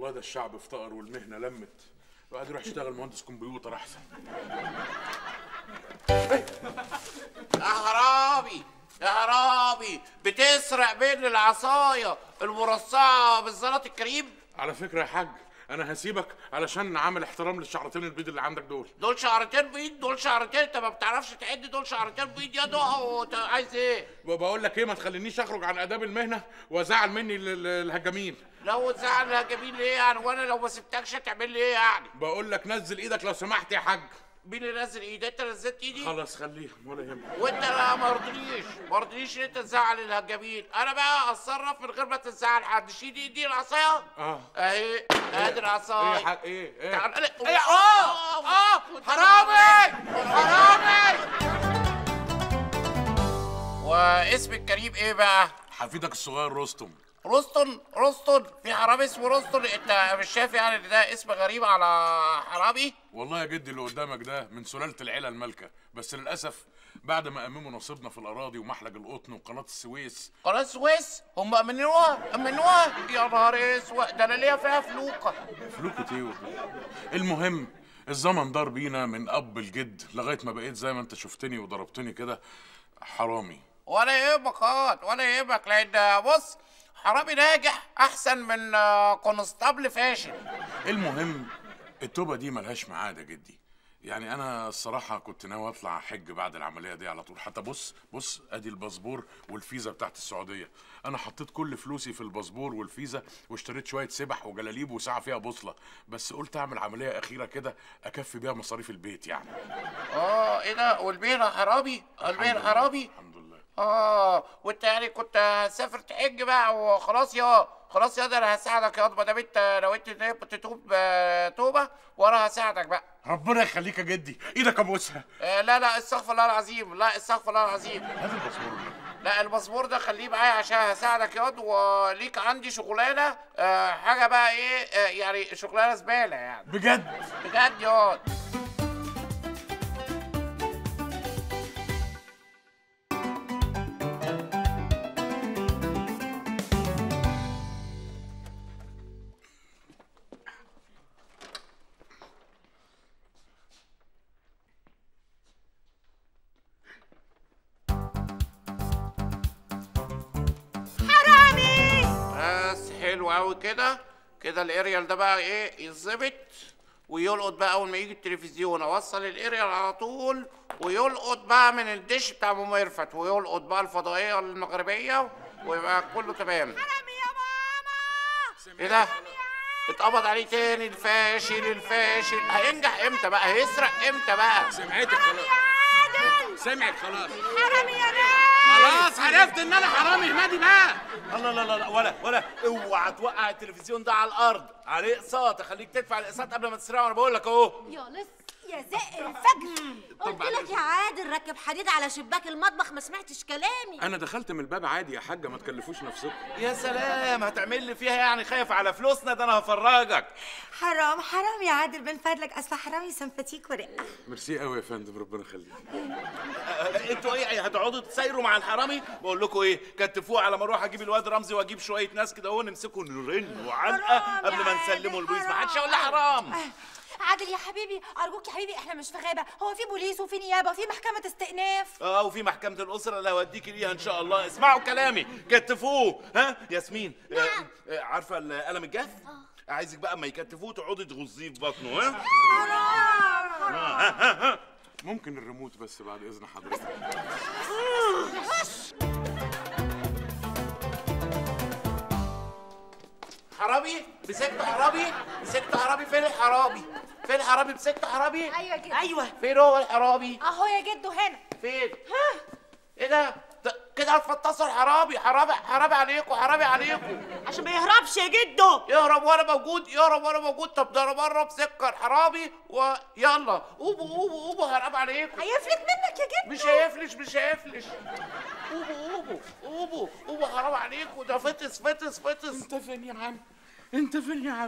والله ده الشعب افتقر والمهنه لمت الواحد يروح يشتغل مهندس كمبيوتر احسن يا حرامي يا حرامي بتسرق بين العصايه المرصعه بالزلط الكريم على فكره يا حاج انا هسيبك علشان عامل احترام للشعرتين البيض اللي عندك دول دول شعرتين بيض دول شعرتين انت ما بتعرفش تعد دول شعرتين بيض يا دوحه انت عايز ايه بقول لك ايه ما تخلينيش اخرج عن اداب المهنه وازعل مني ال- ال- الهجامين لو تزعل جميل ايه يعني وانا لو ما سبتكش هتعمل لي ايه يعني بقول لك نزل ايدك لو سمحت يا حاج مين اللي نزل ايدي انت نزلت ايدي خلاص خليها ولا يهمك وانت لا ما رضيتنيش ما رضيتنيش ان انت تزعل الهجامين انا بقى اتصرف من غير ما تزعل حد شيل ايدي العصايه اه اهي ادي العصايه ايه يا حاج ايه ايه تعال ايه اه اه حرامي حرامي واسم الكريم ايه بقى حفيدك الصغير رستم رستن رستن في حرامي اسمه رستن انت مش شايف يعني ان ده اسم غريب على حرامي والله يا جدي اللي قدامك ده من سلالة العيلة المالكة بس للأسف بعد ما أمموا نصيبنا في الأراضي ومحلق القطن وقناة السويس قناة السويس هم امنوها امنوها يا نهار اسود ده انا ليا فيها فلوكه فلوكة ايه وبتاع. المهم الزمن دار بينا من أب الجد لغاية ما بقيت زي ما أنت شفتني وضربتني كده حرامي ولا يهمك خالص ولا يهمك لان بص حرامي ناجح احسن من آه، كونستابل فاشل المهم التوبة دي ملهاش ميعاد يا جدي يعني انا الصراحة كنت ناوي اطلع حج بعد العملية دي على طول حتى بص بص ادي الباسبور والفيزا بتاعت السعودية انا حطيت كل فلوسي في الباسبور والفيزا واشتريت شوية سبح وجلاليب وساعة فيها بوصلة بس قلت اعمل عملية اخيرة كده اكفي بيها مصاريف البيت يعني اه ايه ده والبير حرامي البير حرامي الحمد لله اه وانت يعني كنت هتسافر تحج بقى وخلاص يا خلاص يا ده انا هساعدك يا ما دام انت نويت تتوب آه، توبه وانا هساعدك بقى ربنا يخليك يا جدي ايدك ابوسها آه لا لا استغفر الله العظيم لا استغفر الله العظيم هات الباسبور لا الباسبور ده خليه معايا عشان هساعدك ياض وليك عندي شغلانه آه حاجه بقى ايه آه يعني شغلانه زباله يعني بجد بجد ياض حرامي بس حلو قوي كده كده الاريال ده بقى ايه يتظبط ويلقط بقى اول ما يجي التلفزيون اوصل الاريال على طول ويلقط بقى من الدش بتاع ام ميرفت ويلقط بقى الفضائيه المغربيه ويبقى كله تمام حرامي يا ماما ايه ده اتقبض عليه تاني الفاشل الفاشل هينجح امتى بقى هيسرق امتى بقى سمعتك خلاص عادل سمعك خلاص حرامي يا ناس خلاص عرفت ان انا حرامي هنادي بقى الله لا لا لا ولا ولا اوعى توقع التلفزيون ده على الارض عليه اقساط اخليك تدفع الاقساط قبل ما تسرقه انا بقول لك اهو يا لص يا زق الفجر قلت لك يا عادل ركب حديد على شباك المطبخ ما سمعتش كلامي انا دخلت من الباب عادي يا حاجه ما تكلفوش نفسكم يا سلام هتعمل لي فيها يعني خايف على فلوسنا ده انا هفرجك حرام حرام يا عادل من فضلك اصل حرامي سمباتيك ورقه ميرسي قوي يا فندم ربنا يخليك آه، انتوا ايه هتقعدوا تسايروا مع الحرامي بقول لكم ايه كتفوه على ما اروح اجيب الواد رمزي واجيب شويه ناس كده اهو نمسكه نرن وعلقه حرام قبل يا ما عادل، نسلمه البوليس ما حرام. حدش يقول لي حرام عادل يا حبيبي ارجوك يا حبيبي احنا مش في غابه هو في بوليس وفي نيابه وفي محكمه استئناف اه وفي محكمة الأسرة اللي هوديكي ليها إن شاء الله اسمعوا كلامي كتفوه ها ياسمين نعم. آه عارفة القلم الجاف؟ عايزك بقى اما يكتفوه تقعدي تغزيه في بطنه ها؟ حرام ها ها ها ممكن الريموت بس بعد اذن حضرتك حرامي مسكت حرامي مسكت حرامي فين الحرامي فين الحرامي مسكت حرامي ايوه كده ايوه فين هو الحرامي اهو يا جدو هنا فين ايه ده ده كده هتفطسوا الحرامي حرامي حرامي عليكم حرامي عليكم عشان ما يهربش يا جدو يهرب وانا موجود يهرب وانا موجود طب ده انا مره مسكر حرامي ويلا قوموا قوموا قوموا حرام عليكم هيفلت منك يا جدو مش هيفلش مش هيفلش قوموا قوموا قوموا قوموا حرام عليكم ده فطس فطس فطس انت فين يا عم انت فين يا عم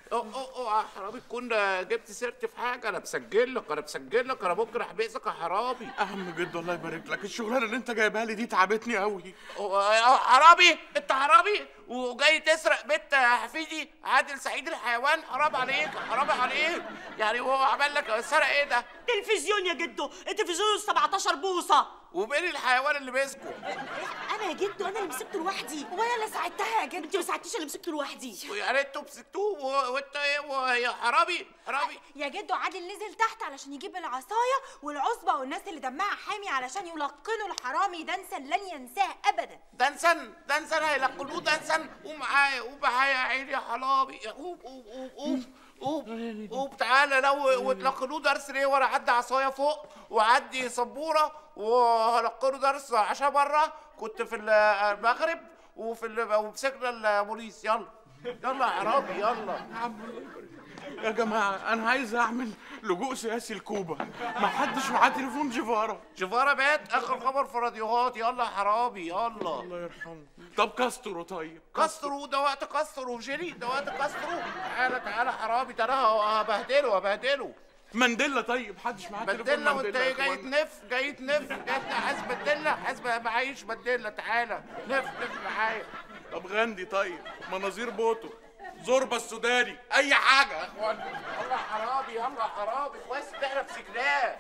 أو أو أو يا حرامي تكون جبت سيرتي في حاجه انا بسجل لك انا بسجل لك انا ممكن احبسك يا حرامي يا عم جد الله يبارك لك الشغلانه اللي انت جايبها لي دي تعبتني قوي أو- أو حرامي انت حرامي وجاي تسرق بيت حفيدي عادل سعيد الحيوان حرام عليك حرام عليك يعني هو عمل لك سرق ايه ده تلفزيون يا جدو التلفزيون 17 بوصه ومين الحيوان اللي مسكه انا يا جدو انا اللي مسكته لوحدي وانا اللي ساعدتها يا جد انت ما ساعدتيش اللي مسكته لوحدي يعني انتوا مسكتوه و- وانت ايه ويا حرامي حرامي يا جدو عادل نزل تحت علشان يجيب العصايه والعصبه والناس اللي دمها حامي علشان يلقنوا الحرامي دنسا لن ينساه ابدا دنسن دنسن هيلقنوه دنسن قوم معايا قوم معايا يا عيني يا حرامي قوم قوم قوم قوم قوم قوم تعالى لو وتلقنوه درس ليه وانا عدي عصايه فوق وعدي سبوره وهلقنه درس عشان مره كنت في المغرب وفي ال- ومسكنا البوليس يلا يلا يا حرامي يلا يا جماعه انا عايز اعمل لجوء سياسي لكوبا ما حدش معاه تليفون جيفارا شفاره بات اخر خبر في راديوهات يلا يا حرامي يلا الله يرحمه طب كاسترو طيب كسروا ده وقت كسروا جري ده وقت كسروا تعالى تعالى حرامي ده انا هبهدله هبهدله مانديلا طيب حدش معاه تليفون بدلنا وانت مانديلا يا جاي إخوانا. تنف جاي تنف انت عايز بدلنا عايز معيش بدلنا تعالى نف نف معايا طب غاندي طيب مناظير بوتو زوربا السوداني اي حاجه يا اخوانا يلا حرامي يلا حرامي كويس ان احنا مسكناه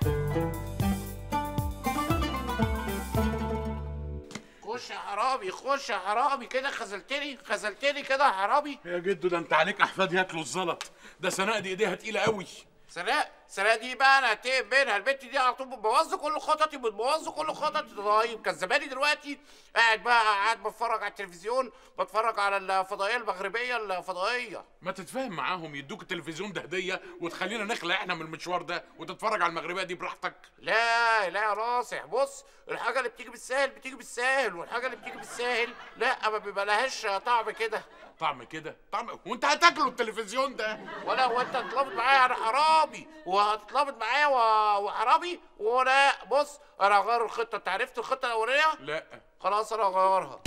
خش يا حرامي خش يا حرامي كده خذلتني خذلتني كده يا حرامي يا جدو ده انت عليك احفاد ياكلوا الزلط ده سناء دي ايديها تقيله قوي سناء سناء دي بقى انا هتقب منها البنت دي على طول بتبوظ لي كل خططي بتبوظ لي كل خططي طيب كان زماني دلوقتي قاعد بقى قاعد بتفرج على التلفزيون بتفرج على الفضائيه المغربيه الفضائيه ما تتفاهم معاهم يدوك التلفزيون ده هديه وتخلينا نخلع احنا من المشوار ده وتتفرج على المغربيه دي براحتك لا لا يا ناصح بص الحاجه اللي بتيجي بالسهل بتيجي بالسهل والحاجه اللي بتيجي بالسهل لا ما بيبقى لهاش طعم كده طعم كده طعم وانت هتاكلوا التلفزيون ده ولا هو انت هتتلخبط معايا انا حرامي وهتتلخبط معايا و- وحرامي ولا بص انا هغير الخطه انت عرفت الخطه الاولانيه لا خلاص انا هغيرها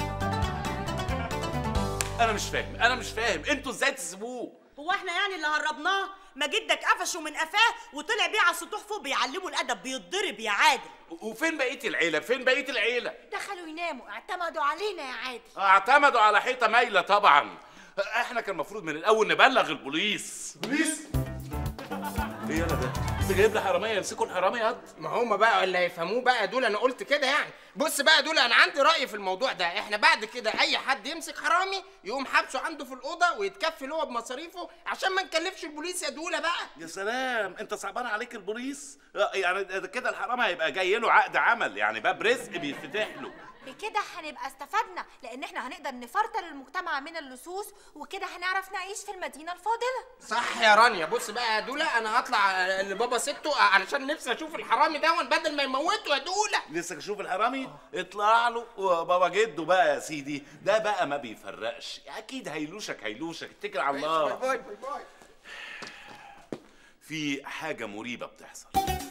انا مش فاهم انا مش فاهم انتوا ازاي تسيبوه هو احنا يعني اللي هربناه ما جدك قفشه من قفاه وطلع بيه على السطوح فوق بيعلمه الادب بيتضرب يا عادل وفين بقيه العيله فين بقيه العيله دخلوا يناموا اعتمدوا علينا يا عادل اعتمدوا على حيطه مايله طبعا احنا كان المفروض من الاول نبلغ البوليس بوليس ايه يالا ده انت جايب لي حراميه يمسكوا الحرامي ياض ما هم بقى اللي هيفهموه بقى دول انا قلت كده يعني بص بقى دول انا عندي راي في الموضوع ده احنا بعد كده اي حد يمسك حرامي يقوم حابسه عنده في الاوضه ويتكفل هو بمصاريفه عشان ما نكلفش البوليس يا دوله بقى يا سلام انت صعبان عليك البوليس آه، يعني ده كده الحرامي هيبقى جاي له عقد عمل يعني باب رزق بيتفتح له بكده هنبقى استفدنا لان احنا هنقدر نفرتل المجتمع من اللصوص وكده هنعرف نعيش في المدينه الفاضله صح يا رانيا بص بقى يا دوله انا هطلع لبابا ستو علشان نفسي اشوف الحرامي ده بدل ما يموته يا دوله لسه اشوف الحرامي اطلع له وبابا جده بقى يا سيدي ده بقى ما بيفرقش اكيد هيلوشك هيلوشك اتكل على الله باي باي باي في حاجه مريبه بتحصل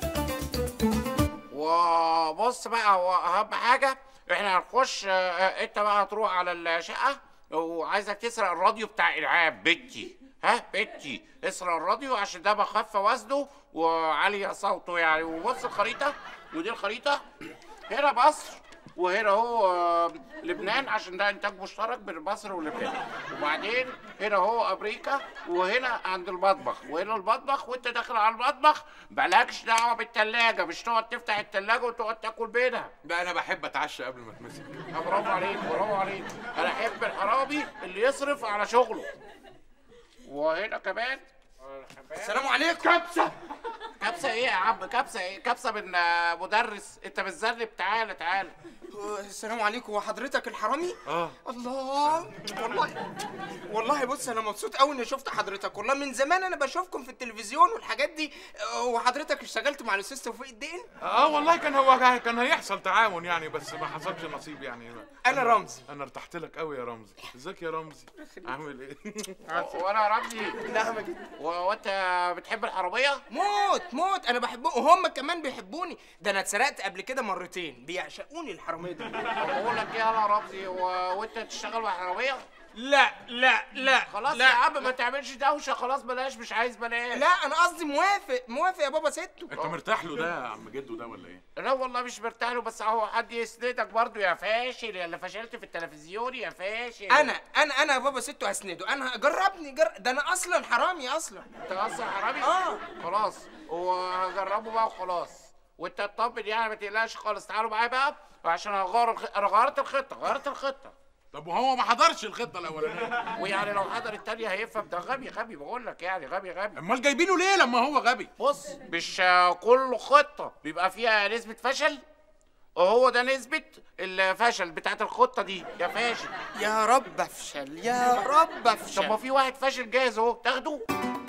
وبص بقى هو اهم حاجه احنا هنخش اه، انت بقى هتروح على الشقه وعايزك تسرق الراديو بتاع العاب بنتي ها بنتي اسرق الراديو عشان ده بخف وزنه وعالي صوته يعني وبص الخريطه ودي الخريطه هنا مصر وهنا هو آه، لبنان عشان ده انتاج مشترك بين مصر ولبنان وبعدين هنا هو امريكا وهنا عند المطبخ وهنا المطبخ وانت داخل على المطبخ مالكش دعوه بالتلاجه مش تقعد تفتح التلاجه وتقعد تاكل منها لا انا بحب اتعشى قبل ما اتمسك آه، برافو عليك برافو عليك انا احب الحرامي اللي يصرف على شغله وهنا كمان السلام عليكم كبسه كبسه ايه يا عم كبسه ايه كبسه من آه، مدرس انت بتذنب تعالى تعالى السلام عليكم وحضرتك الحرامي اه الله والله والله بص انا مبسوط قوي اني شفت حضرتك والله من زمان انا بشوفكم في التلفزيون والحاجات دي آه، وحضرتك اشتغلت مع الاستاذ توفيق الدين اه والله كان هو كان هيحصل تعاون يعني بس ما حصلش نصيب يعني انا رمزي انا ارتحت لك قوي يا رمزي ازيك يا رمزي عامل ايه وانا رمزي نعمة جدا و- وانت بتحب الحراميه موت موت انا بحبهم وهم كمان بيحبوني ده انا اتسرقت قبل كده مرتين بيعشقوني الحراميه دول بقول لك ايه يا رمزي و... وانت تشتغل مع حراميه لا لا لا خلاص لا يا عم ما تعملش دوشه خلاص بلاش مش عايز بلاش لا انا قصدي موافق موافق يا بابا ستو انت مرتاح له ده يا عم جدو ده ولا ايه لا والله مش مرتاح له بس اهو حد يسندك برضو يا فاشل يا اللي فشلت في التلفزيون يا فاشل انا انا انا يا بابا ستو هسنده انا جربني جر... ده انا اصلا حرامي اصلا انت اصلا حرامي آه. خلاص وهجربه بقى وخلاص وانت تطمن يعني ما تقلقش خالص تعالوا معايا بقى عشان هغير الخ... انا غيرت الخطه غيرت الخطه طب وهو ما حضرش الخطه الاولانيه ويعني لو حضر التانية هيفهم ده غبي غبي بقول لك يعني غبي غبي امال جايبينه ليه لما هو غبي بص مش آه، كل خطة بيبقى فيها نسبة فشل وهو ده نسبة الفشل بتاعت الخطة دي يا فاشل يا رب افشل يا رب طب افشل ما في واحد فاشل جاهز اهو تاخده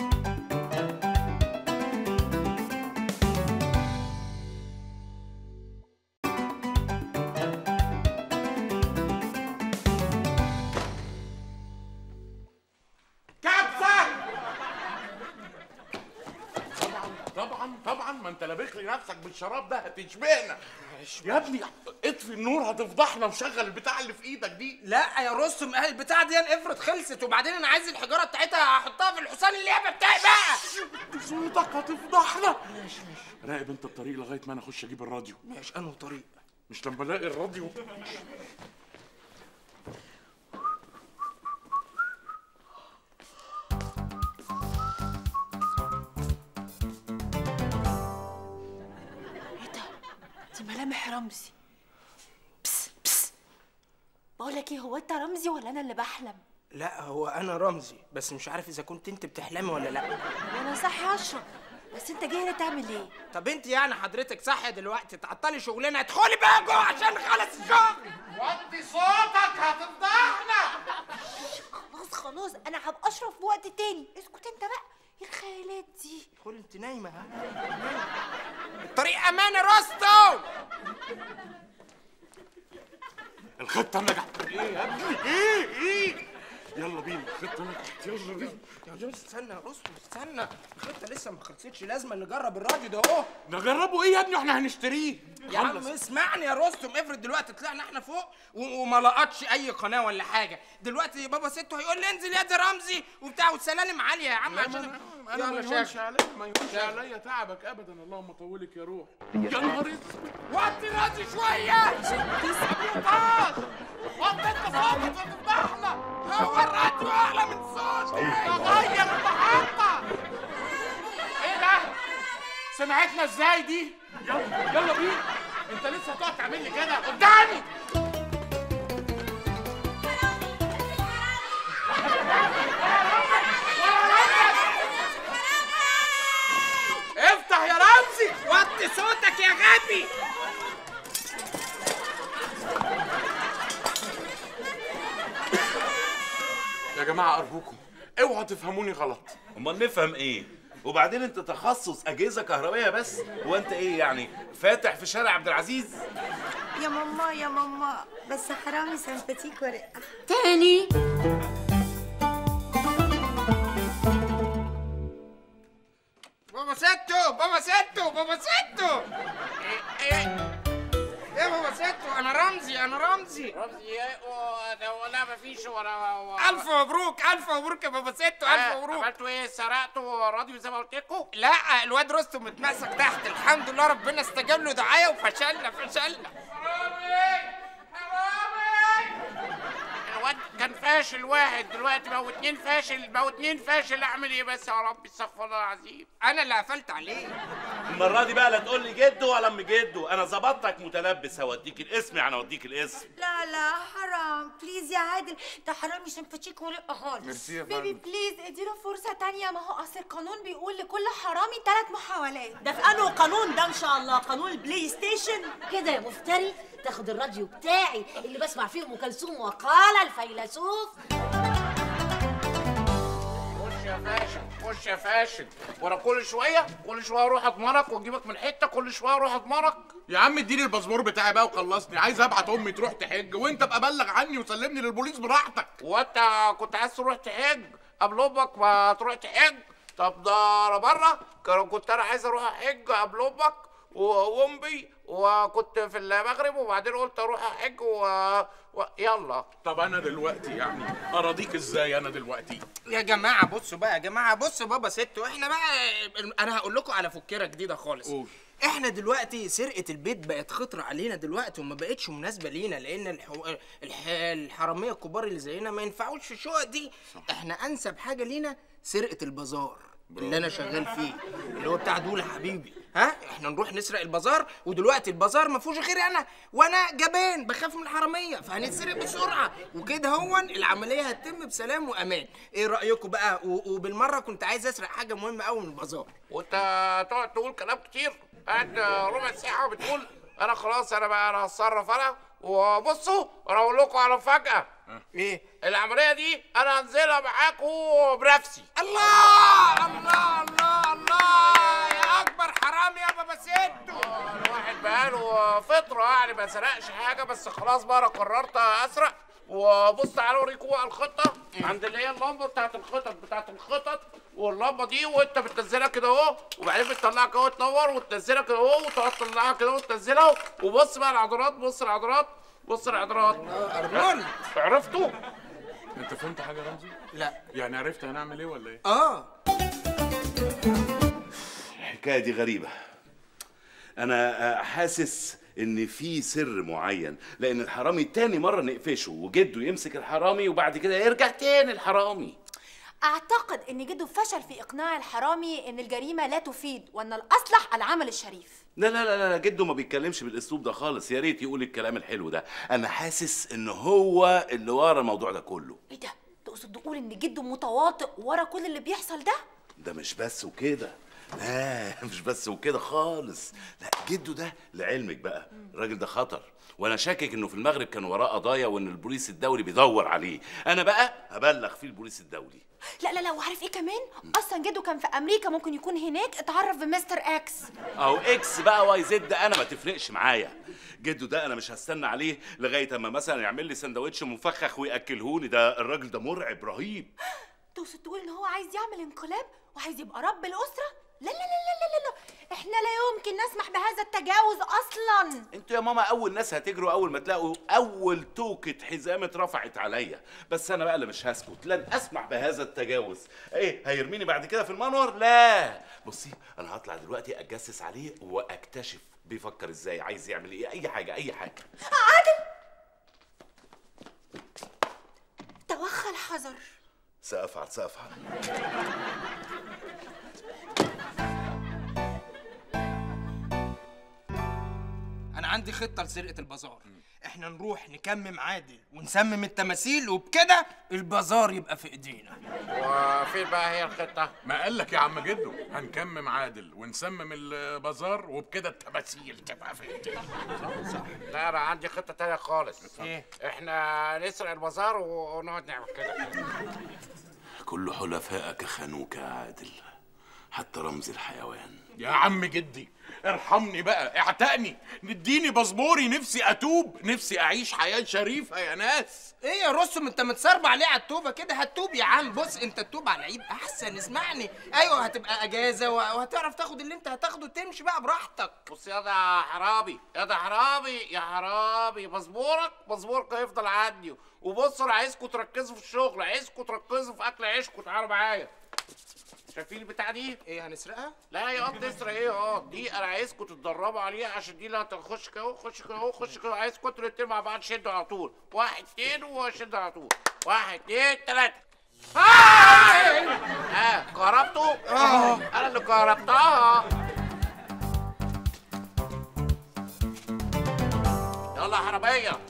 طبعا طبعا ما انت لابخ لي نفسك بالشراب ده هتشبهنا يا ابني اطفي النور هتفضحنا وشغل البتاع اللي في ايدك دي لا يا رستم اهي البتاع دي افرض خلصت وبعدين انا عايز الحجاره بتاعتها احطها في الحصان اللعبه بتاعي بقى صوتك هتفضحنا راقب انت الطريق لغايه ما انا اخش اجيب الراديو ماشي انه طريق مش لما الاقي الراديو دي ملامح رمزي بس بس بقول لك ايه هو انت رمزي ولا انا اللي بحلم لا هو انا رمزي بس مش عارف اذا كنت انت بتحلمي ولا لا وانا صاحي اشرب بس انت جاي هنا تعمل ايه طب انت يعني حضرتك صح دلوقتي تعطلي شغلنا ادخلي بقى جوه عشان نخلص الشغل وطي صوتك هتفضحنا خلاص خلاص انا هبقى اشرب في وقت تاني اسكت انت بقى ايه الخيالات دي ادخلي انت نايمه ها الطريق امان يا رستم الخطه نجحت ايه يا ابني ايه ايه يلا بينا الخطه نجحت يلا بينا يا جون استنى يا رستم استنى الخطه لسه ما خلصتش لازم نجرب الراديو ده اهو نجربه ايه يا ابني احنا هنشتريه يا عم اسمعني يا رستم افرض دلوقتي طلعنا احنا فوق و- وما لقطش اي قناه ولا حاجه دلوقتي بابا ستو هيقول لي انزل يا دي رمزي وبتاع والسلالم عاليه يا عم عشان انا ما يلا يهونش شغل. عليا ما يهونش عليا تعبك ابدا اللهم طولك يا روح يا نهار اسود وطي راسي شويه سبيوتاج وطي انت صوتك هتفضحنا هو الراديو اعلى من صوتي غير المحطة ايه ده سمعتنا ازاي دي يلا يلا بينا انت لسه هتقعد تعمل لي كده قدامي افتح يا رمزي وطي صوتك يا غبي يا جماعه ارجوكم اوعوا تفهموني غلط امال نفهم ايه وبعدين انت تخصص اجهزه كهربائيه بس هو انت ايه يعني فاتح في شارع عبد العزيز يا ماما يا ماما بس حرامي سمباتيك ورقة تاني بابا ستو بابا ستو بابا ستو ايه يا بابا ستو انا رمزي انا رمزي رمزي ايه و- ده ولا مفيش ولا و- الف مبروك الف مبروك يا بابا ستو الف آه، مبروك عملتوا ايه سرقتوا راديو زي ما قلت لكم لا الواد رستم اتمسك تحت الحمد لله ربنا استجاب له دعايه وفشلنا فشلنا الواد كان فاشل واحد دلوقتي بقوا اتنين فاشل بقوا اتنين فاشل اعمل ايه بس يا رب استغفر الله العظيم انا اللي قفلت عليه المره دي بقى لا تقول لي جدو ولا ام جدو انا ظبطتك متلبس هوديك الاسم يعني اوديك الاسم لا لا حرام بليز يا عادل ده حرامي سمباتيك ورقة خالص ميرسي يا بيبي فندم بليز اديله فرصه تانية ما هو اصل القانون بيقول لكل حرامي ثلاث محاولات ده في انه قانون ده ان شاء الله قانون البلاي ستيشن كده يا مفتري تاخد الراديو بتاعي اللي بسمع فيه ام كلثوم وقال الفيلسوف خش يا فاشل خش يا فاشل وانا كل شويه كل شويه اروح اضمرك واجيبك من حته كل شويه اروح اضمرك يا عم اديني الباسبور بتاعي بقى وخلصني عايز ابعت امي تروح تحج وانت ابقى بلغ عني وسلمني للبوليس براحتك وانت كنت عايز تروح تحج قبل امك ما تروح تحج طب ده انا بره كان- كنت انا عايز اروح احج قبل امك وامي وكنت في المغرب وبعدين قلت اروح احج و... و... يلا طب انا دلوقتي يعني اراضيك ازاي انا دلوقتي يا جماعه بصوا بقى يا جماعه بصوا بابا ستو احنا بقى انا هقول لكم على فكره جديده خالص قول. احنا دلوقتي سرقه البيت بقت خطره علينا دلوقتي وما بقتش مناسبه لينا لان الحو... الح... الحراميه الكبار اللي زينا ما ينفعوش في الشقق دي احنا انسب حاجه لينا سرقه البازار اللي انا شغال فيه اللي هو بتاع دول حبيبي ها احنا نروح نسرق البازار ودلوقتي البازار ما فيهوش غيري انا وانا جبان بخاف من الحراميه فهنتسرق بسرعه وكده هو العمليه هتتم بسلام وامان ايه رايكم بقى و... وبالمره كنت عايز اسرق حاجه مهمه قوي من البازار وانت تقعد تقول كلام كتير قاعد ربع ساعه وبتقول انا خلاص انا بقى انا هتصرف انا وبصوا انا اقول لكم على مفاجاه ايه العمليه دي انا هنزلها معاكم بنفسي الله الله الله الله يا اكبر حرام يا بابا ستو الواحد بقاله فترة يعني ما سرقش حاجة بس خلاص بقى أنا قررت أسرق وبص تعالوا أوريكم بقى الخطة عند اللي هي اللمبة بتاعت الخطط بتاعت الخطط واللمبة دي وأنت بتنزلها كده أهو وبعدين بتطلعها كده وتنور وتنزلها كده أهو وتقعد تطلعها كده وتنزلها وبص بقى العضلات بص العضلات بص العضلات ارنولد عرفتوا؟ انت فهمت حاجه يا رمزي لا يعني عرفت هنعمل ايه ولا ايه اه الحكايه دي غريبه انا آه، حاسس ان في سر معين لان الحرامي تاني مره نقفشه وجده يمسك الحرامي وبعد كده يرجع تاني الحرامي اعتقد ان جده فشل في اقناع الحرامي ان الجريمه لا تفيد وان الاصلح العمل الشريف لا لا لا لا جده ما بيتكلمش بالاسلوب ده خالص يا ريت يقول الكلام الحلو ده انا حاسس ان هو اللي ورا الموضوع ده كله ايه ده تقصد تقول ان جده متواطئ ورا كل اللي بيحصل ده ده مش بس وكده لا مش بس وكده خالص لا جده ده لعلمك بقى الراجل ده خطر وانا شاكك انه في المغرب كان وراه قضايا وان البوليس الدولي بيدور عليه انا بقى هبلغ فيه البوليس الدولي لا لا لا وعارف ايه كمان اصلا جده كان في امريكا ممكن يكون هناك اتعرف بمستر اكس او اكس بقى واي زد انا ما تفرقش معايا جده ده انا مش هستنى عليه لغايه اما مثلا يعمل لي سندوتش مفخخ وياكلهوني ده الراجل ده مرعب رهيب تقصد تقول ان هو عايز يعمل انقلاب وعايز يبقى رب الاسره لا لا لا لا لا لا احنا لا يمكن نسمح بهذا التجاوز اصلا انتوا يا ماما اول ناس هتجروا اول ما تلاقوا اول توكة حزام اترفعت عليا بس انا بقى اللي مش هسكت لن اسمح بهذا التجاوز ايه هيرميني بعد كده في المنور لا بصي انا هطلع دلوقتي اتجسس عليه واكتشف بيفكر ازاي عايز يعمل ايه اي حاجه اي حاجه عادل توخى الحذر سافعل سافعل انا عندي خطه لسرقه البازار احنا نروح نكمم عادل ونسمم التماثيل وبكده البازار يبقى في ايدينا وفين بقى هي الخطة؟ ما قال لك يا عم جدو هنكمم عادل ونسمم البازار وبكده التماثيل تبقى في ايدينا لا أنا عندي خطة تانية خالص ايه احنا نسرق البازار ونقعد نعمل كده كل حلفائك خانوك يا عادل حتى رمز الحيوان يا عم جدي ارحمني بقى اعتقني نديني باسبوري نفسي اتوب نفسي اعيش حياه شريفه يا ناس ايه يا رستم انت متصربع ليه على التوبه كده هتوب يا عم بص انت تتوب على العيد احسن اسمعني ايوه هتبقى اجازه وه- وهتعرف تاخد اللي انت هتاخده تمشي بقى براحتك بص يا ده يا حرامي يا ده حرامي يا حرامي مزبورك مزبورك هيفضل عندي وبصوا انا عايزكم تركزوا في الشغل عايزكم تركزوا في اكل عيشكم تعالوا معايا شايفين البتاع دي؟ ايه هنسرقها لا يا قط اسرع ايه اه دي انا عايزكم تتدربوا عليها عشان دي لا تخش كده اهو خش كده اهو خش كده عايزكم انتوا الاتنين مع بعض شدوا على طول واحد اتنين وشدوا على طول واحد اتنين تلاته هاي ها كهربتوا؟ اه انا اللي كهربتها يلا يا حراميه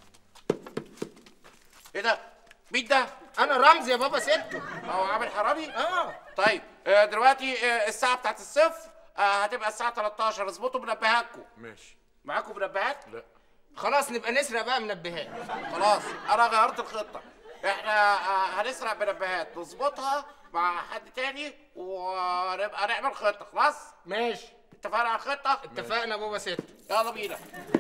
ايه ده؟ مين ده؟ انا رمزي يا بابا ستو هو عامل حرامي؟ اه طيب آه، دلوقتي آه، الساعة بتاعت الصفر آه، هتبقى الساعة 13 اظبطوا منبهاتكم ماشي معاكم منبهات؟ لا خلاص نبقى نسرق بقى منبهات خلاص أنا غيرت الخطة احنا آه، هنسرق منبهات نظبطها مع حد تاني ونبقى نعمل خطة خلاص؟ ماشي اتفقنا على الخطة؟ اتفقنا يا بابا ستو يلا بينا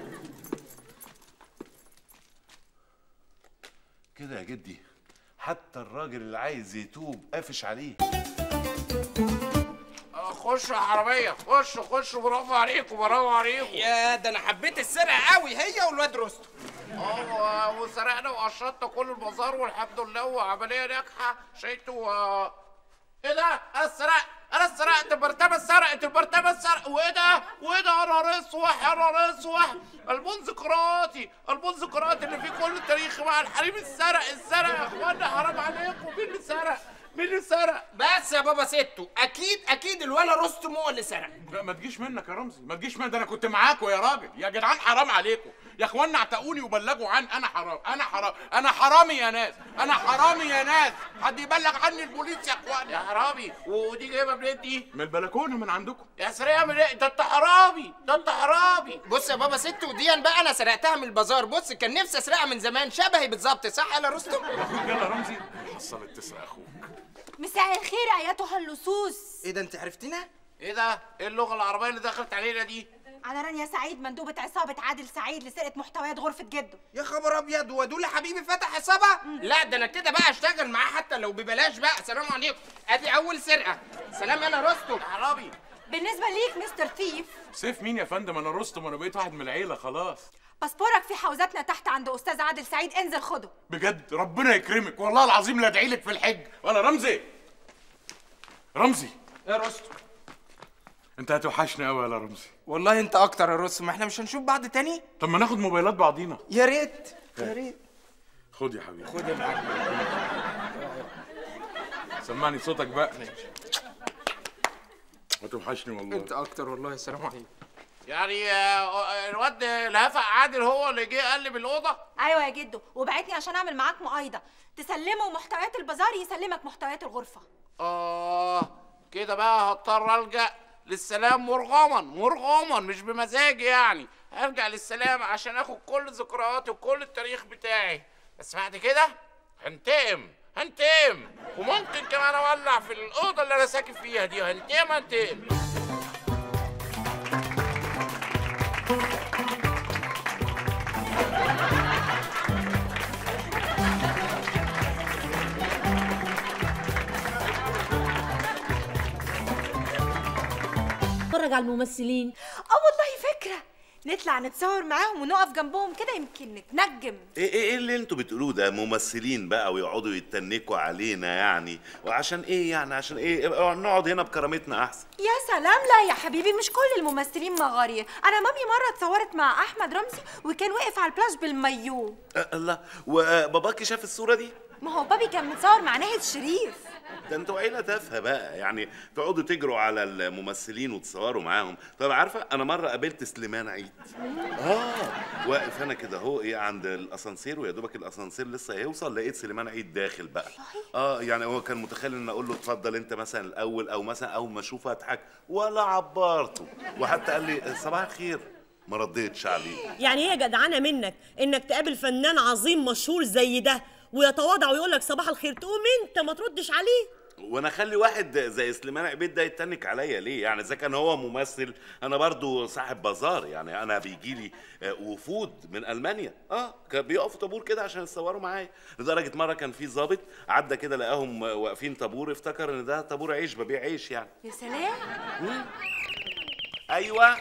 كده يا جدي حتى الراجل اللي عايز يتوب قافش عليه آه، خشوا يا حراميه خشوا خشوا برافو عليكم برافو عليكم يا ده انا حبيت السرقه قوي هي والواد رستم اه وسرقنا وقشطنا كل البازار والحمد لله وعمليه ناجحه شايتوا آه، ايه ده انا سرقت انا سرقت المرتبه اتسرقت المرتبه اتسرقت وايه ده وايه ده يا نهار اسوح يا نهار اسوح المنذ قراءاتي المنذ قراءاتي اللي فيه كل التاريخ مع الحريم اتسرق اتسرق يا اخوانا حرام عليكم مين اللي سرق مين اللي سرق بس يا بابا ستو اكيد اكيد الولا رستم هو اللي سرق لا ما تجيش منك يا رمزي ما تجيش منك ده انا كنت معاكم يا راجل يا جدعان حرام عليكم يا اخوانا اعتقوني وبلغوا عن انا حرام انا حرام انا حرامي يا ناس انا حرامي يا ناس حد يبلغ عني البوليس يا يا اخوانا حرامي ودي جايبه منين دي من البلكونه من عندكم يا سرقه من ايه ده انت حرامي ده انت حرامي بص يا بابا ستو دي بقى انا سرقتها من البازار بص كان نفسي اسرقها من زمان شبهي بالظبط صح يا رستم اخوك يلا رمزي حصلت تسرق اخوك مساء الخير ايتها اللصوص ايه ده انت عرفتنا ايه ده ايه اللغه العربيه اللي دخلت علينا دي انا رانيا سعيد مندوبة عصابة عادل سعيد لسرقة محتويات غرفة جده يا خبر ابيض ودول يا حبيبي فتح حسابها لا ده انا كده بقى اشتغل معاه حتى لو ببلاش بقى سلام عليكم ادي اول سرقه سلام انا رستم يا حرامي بالنسبة ليك مستر ثيف سيف مين يا فندم انا رستم انا بقيت واحد من العيله خلاص باسبورك في حوزتنا تحت عند استاذ عادل سعيد انزل خده بجد ربنا يكرمك والله العظيم لا ادعي لك في الحج ولا رمزي رمزي يا رستم انت هتوحشني قوي يا رمزي والله انت اكتر يا رستم احنا مش هنشوف بعض تاني طب ما ناخد موبايلات بعضينا يا ريت يا ريت خد يا حبيبي خد يا معلم سمعني صوتك بقى هتوحشني والله انت اكتر والله سلام عليكم يعني آه، الواد الهفق عادل هو اللي جه قلب الاوضه ايوه يا جدو وبعتني عشان اعمل معاك مقايضة تسلمه محتويات البازار يسلمك محتويات الغرفة اه كده بقى هضطر الجا للسلام مرغما مرغما مش بمزاجي يعني هرجع للسلام عشان اخد كل ذكرياتي وكل التاريخ بتاعي بس بعد كده هنتقم هنتقم وممكن كمان اولع في الاوضه اللي انا ساكن فيها دي هنتقم هنتقم اتفرج على الممثلين اه والله فكرة نطلع نتصور معاهم ونقف جنبهم كده يمكن نتنجم ايه ايه إيه اللي انتوا بتقولوه ده ممثلين بقى ويقعدوا يتنكوا علينا يعني وعشان ايه يعني عشان ايه ابقى نقعد هنا بكرامتنا احسن يا سلام لا يا حبيبي مش كل الممثلين مغارير انا مامي مره اتصورت مع احمد رمزي وكان واقف على البلاج بالمايو أه الله وباباكي شاف الصوره دي ما هو بابي كان متصور مع ناهد شريف ده انتوا عيله تافهه بقى يعني تقعدوا تجروا على الممثلين وتصوروا معاهم طب عارفه انا مره قابلت سليمان عيد اه واقف انا كده اهو ايه عند الاسانسير ويا دوبك الاسانسير لسه هيوصل لقيت سليمان عيد داخل بقى اه يعني هو كان متخيل ان اقول له اتفضل انت مثلا الاول او مثلا اول ما اشوفه اضحك ولا عبرته وحتى قال لي صباح الخير ما رديتش عليه يعني هي جدعانه منك انك تقابل فنان عظيم مشهور زي ده ويتواضع ويقول لك صباح الخير تقوم انت ما تردش عليه وانا اخلي واحد زي سليمان عبيد ده يتنك عليا ليه يعني اذا كان هو ممثل انا برضو صاحب بازار يعني انا بيجي لي وفود من المانيا اه كان بيقفوا طابور كده عشان يتصوروا معايا لدرجه مره كان في ضابط عدى كده لقاهم واقفين طابور افتكر ان ده طابور عيش ببيع عيش يعني يا سلام ايوه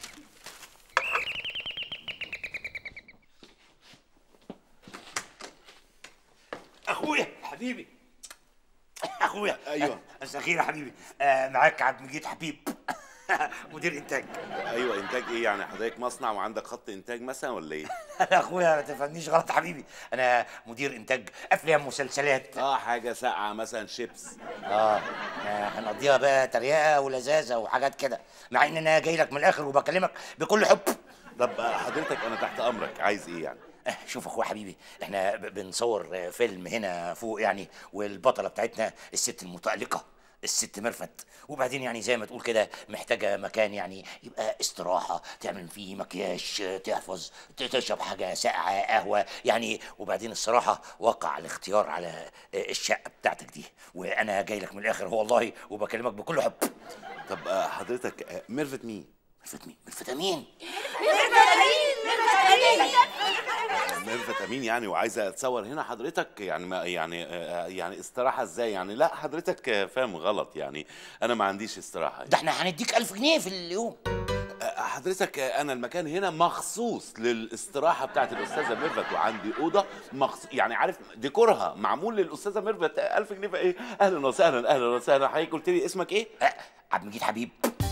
اخويا حبيبي اخويا أيوة. مساء الخير يا حبيبي آه معاك عبد المجيد حبيب مدير انتاج ايوه انتاج ايه يعني حضرتك مصنع وعندك خط انتاج مثلا ولا ايه يا اخويا ما تفهمنيش غلط يا حبيبي انا مدير انتاج افلام مسلسلات اه حاجه ساقعه مثلا شيبس اه إحنا هنقضيها بقى تريقه ولذاذه وحاجات كده مع ان انا جاي لك من الاخر وبكلمك بكل حب طب حضرتك انا تحت امرك عايز ايه يعني آه، شوف اخويا حبيبي احنا ب- بنصور آه، فيلم هنا فوق يعني والبطله بتاعتنا الست المتألقة الست مرفت وبعدين يعني زي ما تقول كده محتاجة مكان يعني يبقى استراحة تعمل فيه مكياج آه، تحفظ ت- تشرب حاجة ساقعة قهوة يعني وبعدين الصراحة وقع الاختيار على آه، الشقة بتاعتك دي وأنا جاي لك من الآخر والله وبكلمك بكل حب طب آه، حضرتك آه، ميرفت مين ملفت مين؟ ملفت مين؟ مين ميرفت امين يعني وعايزه اتصور هنا حضرتك يعني ما يعني آه، يعني استراحه ازاي يعني لا حضرتك آه، فاهم غلط يعني انا ما عنديش استراحه ده احنا هنديك 1000 جنيه في اليوم آه، حضرتك آه، انا المكان هنا مخصوص للاستراحه بتاعت الاستاذه ميرفت وعندي اوضه مخصوص يعني عارف ديكورها معمول للاستاذه ميرفت آه، 1000 جنيه فايه اهلا وسهلا اهلا وسهلا حضرتك قلت لي اسمك ايه أه، عبد المجيد حبيب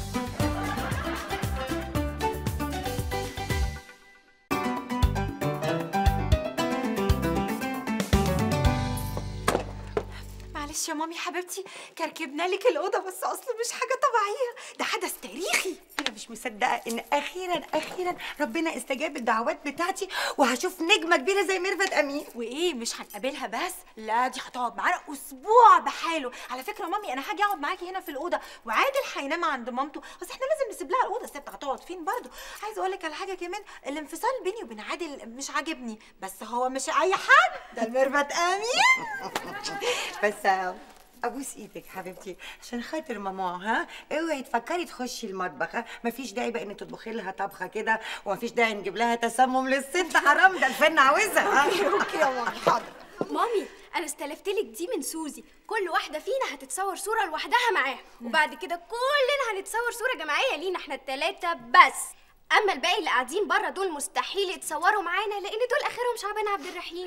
معلش يا مامي حبيبتي كركبنا لك الاوضه بس اصل مش حاجه طبيعيه ده حدث تاريخي انا مش مصدقه ان اخيرا اخيرا ربنا استجاب الدعوات بتاعتي وهشوف نجمه كبيره زي ميرفت امين وايه مش هنقابلها بس لا دي هتقعد معانا اسبوع بحاله على فكره مامي انا هاجي اقعد معاكي هنا في الاوضه وعادل هينام عند مامته بس احنا لازم نسيب لها الاوضه الست هتقعد فين برضه عايزه اقول لك على حاجه كمان الانفصال بيني وبين عادل مش عاجبني بس هو مش اي حد ده ميرفت امين بس آه، ابوس ايدك حبيبتي عشان خاطر ماما ها اوعي تفكري تخشي المطبخ ها مفيش داعي بقى ان تطبخي لها طبخه كده ومفيش داعي نجيب لها تسمم للست حرام ده الفن عاوزها ها اوكي يا مامي حاضر مامي انا استلفت لك دي من سوزي كل واحده فينا هتتصور صوره لوحدها معاها وبعد كده كلنا هنتصور صوره جماعيه لينا احنا التلاته بس اما الباقي اللي قاعدين بره دول مستحيل يتصوروا معانا لان دول اخرهم شعبان عبد الرحيم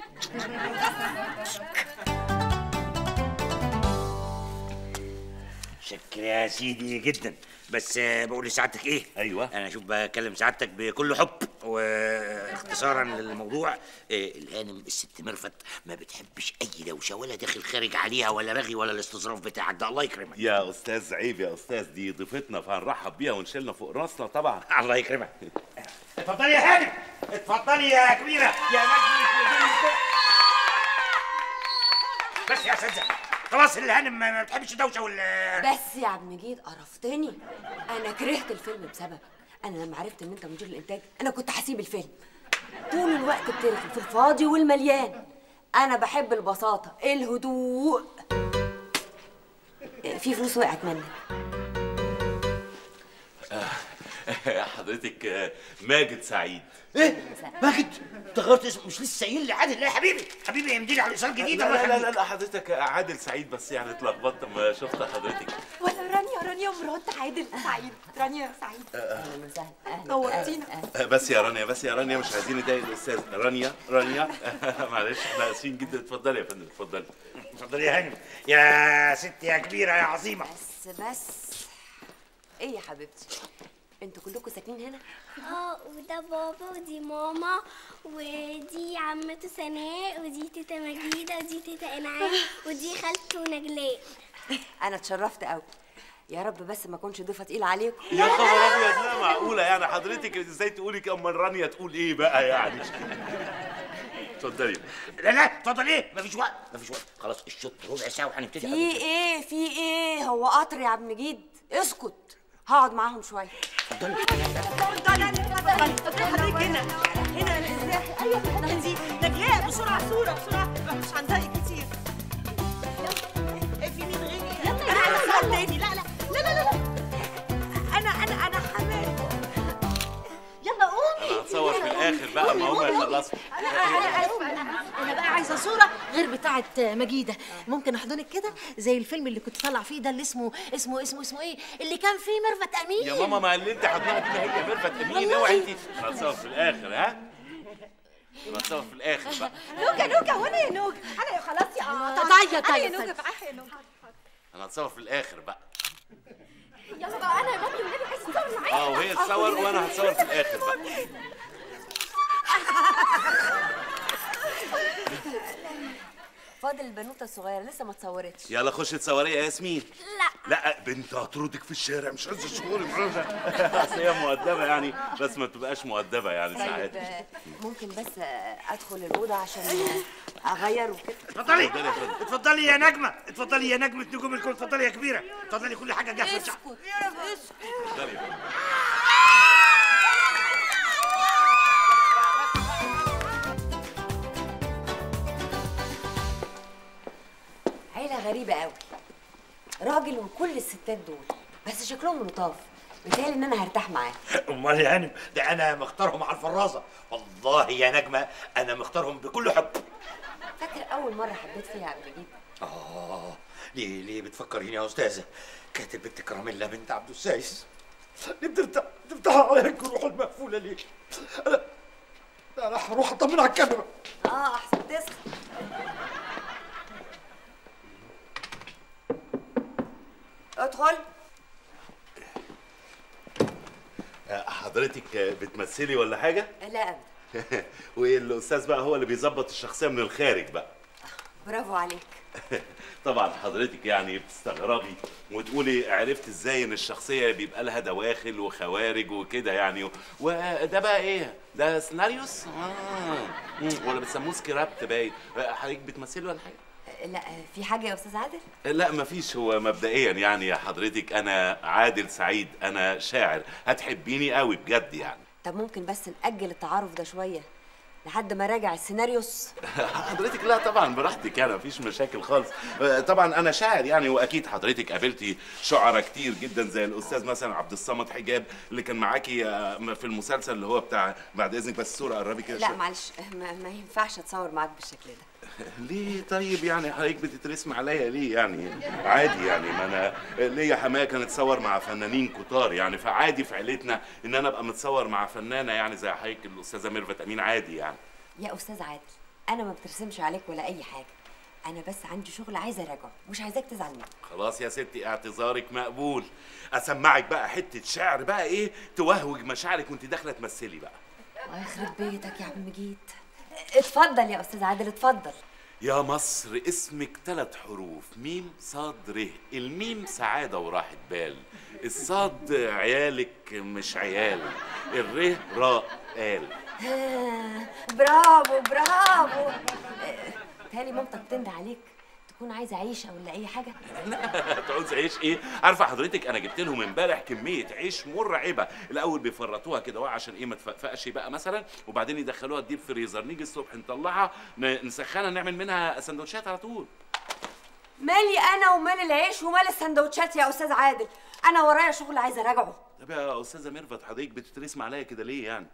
شكرا يا سيدي جدا بس آه، بقول لسعادتك ايه أيوة. انا شوف بكلم سعادتك بكل حب واختصارا للموضوع آه، الهانم الست مرفت ما بتحبش اي دوشه ولا داخل خارج عليها ولا رغي ولا الاستظراف بتاعك ده الله يكرمك يا استاذ عيب يا استاذ دي ضيفتنا فهنرحب بيها ونشيلنا فوق راسنا طبعا الله يكرمك اتفضلي يا هانم اتفضلي يا كبيره يا نجمة بس يا اساتذه خلاص الهانم ما ما بتحبش الدوشه وال بس يا عبد المجيد قرفتني انا كرهت الفيلم بسببك انا لما عرفت ان انت مدير الانتاج انا كنت هسيب الفيلم طول الوقت بترغي في الفاضي والمليان انا بحب البساطه الهدوء في فلوس وقعت منك حضرتك آه، ماجد سعيد ايه ماجد انت غيرت اسمه مش لسه قايل لي عادل لا يا حبيبي حبيبي يا مدير على الايصال جديد لا الله لا لا, يخليك. لا حضرتك عادل سعيد بس يعني اتلخبطت لما شفت حضرتك ولا رانيا رانيا مرات عادل سعيد رانيا سعيد اهلا وسهلا اهلا نورتينا بس يا رانيا بس يا رانيا مش عايزين نضايق الاستاذ رانيا رانيا معلش احنا اسفين جدا اتفضلي يا فندم اتفضلي اتفضلي يا هانم يا ست يا كبيره يا عظيمه بس بس ايه يا حبيبتي انتوا كلكم ساكنين هنا اه وده بابا ودي ماما ودي عمته سناء ودي تيتا مجيدة ودي تيتا انعام ودي خالته نجلاء انا اتشرفت قوي يا رب بس ما اكونش ضيفه تقيله عليكم يا خبر ابيض لا معقوله يعني حضرتك ازاي تقولي كده امال رانيا تقول ايه بقى يعني اتفضلي لا لا اتفضل ايه مفيش وقت مفيش وقت خلاص الشوط ربع ساعه وهنبتدي في ايه في ايه هو قطر يا عبد المجيد اسكت هقعد معاهم شويه حضرتك هنا هنا ازاي ايوه انتي نجلاء بسرعه صوره بسرعه مش هنضايق كتير في مين غيري انا عايزه سؤال تاني لا لا لا لا لا انا انا انا حماد يلا قومي انا هتصور في الاخر بقى ما هم يخلصوا انا انا اسفه انا انا بقى عايزه صوره غير بتاعه مجيده ممكن احضنك كده زي الفيلم اللي كنت طالع فيه ده اللي اسمه اسمه اسمه اسمه ايه اللي كان فيه ميرفت امين يا ماما ما اللي انت حضناها دي ما هي ميرفت امين اوعي انت انا هتصور في الاخر ها انا هتصور في الاخر بقى نوجا نوجا وانا يا نوجا انا يا خلاص يا اه طيب، انا طيب، يا نوجا طيب. معاها يا نوجا انا هتصور في الاخر بقى يلا بقى انا يا بابي والنبي عايز تصور معايا اه وهي تصور وانا هتصور في الاخر بقى فاضل البنوته الصغيره لسه ما اتصورتش يلا خش تصوري يا ياسمين لا لا بنت هطردك في الشارع مش عايز اشوفك اصل هي مؤدبه يعني بس ما تبقاش مؤدبه يعني ساعات طيب آه، ممكن بس آه، ادخل الاوضه عشان آه، اغير وكده اتفضلي اتفضلي يا فندم. اتفضلي يا نجمه اتفضلي يا نجمه نجوم الكل اتفضلي يا كبيره اتفضلي كل حاجه جاهزه اسكت اتفضلي يا فندم. عيله غريبه قوي راجل وكل الستات دول بس شكلهم لطاف متهيألي ان انا هرتاح معاه امال يا هانم ده انا مختارهم على الفرازه والله يا نجمه انا مختارهم بكل حب فاكر اول مره حبيت فيها قبل كده اه ليه ليه بتفكريني يا استاذه كانت البنت كراميلا بنت عبد السايس ليه بتفتح بتفتح عليا الجروح المقفوله ليه انا انا هروح اطمن على الكاميرا اه احسن تسخن ادخل حضرتك بتمثلي ولا حاجه لا ابدا والاستاذ بقى هو اللي بيظبط الشخصيه من الخارج بقى برافو عليك طبعا حضرتك يعني بتستغربي وتقولي عرفت ازاي ان الشخصيه بيبقى لها دواخل وخوارج وكده يعني وده بقى ايه ده سيناريوس آه. مم، ولا بتسموه سكريبت باين حضرتك بتمثلي ولا حاجه لا في حاجه يا استاذ عادل لا مفيش هو مبدئيا يعني يا حضرتك انا عادل سعيد انا شاعر هتحبيني قوي بجد يعني طب ممكن بس نأجل التعارف ده شويه لحد ما راجع السيناريوس حضرتك لا طبعا براحتك يعني مفيش مشاكل خالص آه، طبعا انا شاعر يعني واكيد حضرتك قابلتي شعراء كتير جدا زي الاستاذ مثلا عبد الصمد حجاب اللي كان معاكي آه، في المسلسل اللي هو بتاع بعد اذنك بس الصوره قربي كده لا شوية. معلش ما, ما ينفعش اتصور معاك بالشكل ده ليه طيب يعني حضرتك بتترسم عليا ليه يعني عادي يعني ما انا ليا حمايه كانت تصور مع فنانين كتار يعني فعادي في عيلتنا ان انا ابقى متصور مع فنانه يعني زي حضرتك الاستاذه ميرفت امين عادي يعني يا استاذ عادل انا ما بترسمش عليك ولا اي حاجه انا بس عندي شغل عايزه اراجعه مش عايزاك تزعل مني خلاص يا ستي اعتذارك مقبول اسمعك بقى حته شعر بقى ايه توهوج مشاعرك وانت داخله تمثلي بقى الله يخرب بيتك يا عم جيت اتفضل يا استاذ عادل اتفضل يا مصر اسمك ثلاث حروف ميم صاد ر الميم سعادة وراحة بال الصاد عيالك مش عيال الره راء قال آه، برافو برافو آه، تهيألي مامتك تنده عليك تكون عايزه عيشه ولا اي حاجه تعوز عيش ايه عارفه حضرتك انا جبت لهم امبارح كميه عيش مرعبه الاول بيفرطوها كده بقى عشان ايه ما تفقفقش بقى مثلا وبعدين يدخلوها الديب فريزر نيجي الصبح نطلعها ن- نسخنها نعمل منها سندوتشات على طول مالي انا ومال العيش ومال السندوتشات يا استاذ عادل انا ورايا شغل عايزه اراجعه طب يا استاذه ميرفت حضرتك بتترسم عليا كده ليه يعني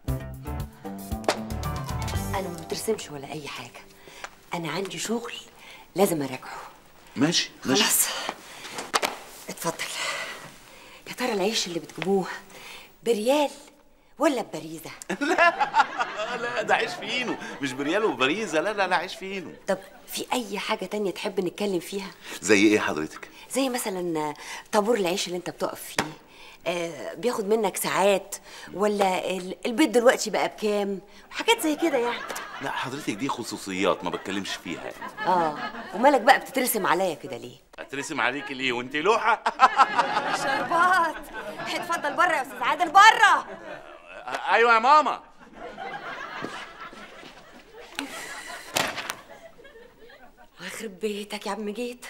انا ما بترسمش ولا اي حاجه انا عندي شغل لازم اراجعه ماشي خلاص اتفضل يا ترى العيش اللي بتجيبوه بريال ولا ببريزه لا ده عيش فينو مش بريال وبريزه لا لا لا عيش فينو طب في اي حاجه تانية تحب نتكلم فيها زي ايه حضرتك زي مثلا طابور العيش اللي انت بتقف فيه آه بياخد منك ساعات ولا ال- البيت دلوقتي بقى بكام وحاجات زي كده يعني لا حضرتك دي خصوصيات ما بتكلمش فيها يعني اه ومالك بقى بتترسم عليا كده ليه اترسم عليكي ليه وانت لوحه شربات اتفضل بره يا استاذ عادل بره ايوه يا ماما يخرب بيتك يا عم جيت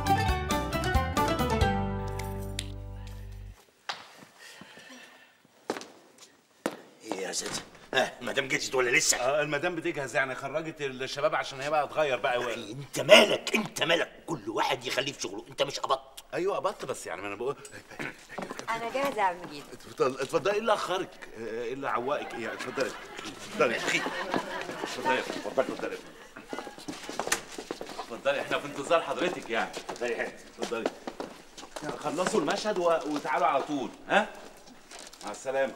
ايه يا استاذ ها مدام جيتت ولا لسه آه المدام بتجهز يعني خرجت الشباب عشان هي بقى تغير بقى انت مالك انت مالك كل واحد يخليه في شغله انت مش قبضت ايوه قبضت بس يعني ما انا بقول انا جاهزه يا عم جيت اتفضل- اتفضلي ايه اللي اخرك آه، ايه اللي عوقك ايه اتفضلي اتفضلي اتفضلي اتفضلي اتفضلي اتفضلي احنا في انتظار حضرتك يعني اتفضلي يا حبيبتي، اتفضلي يعني خلصوا المشهد و... وتعالوا على طول ها مع السلامه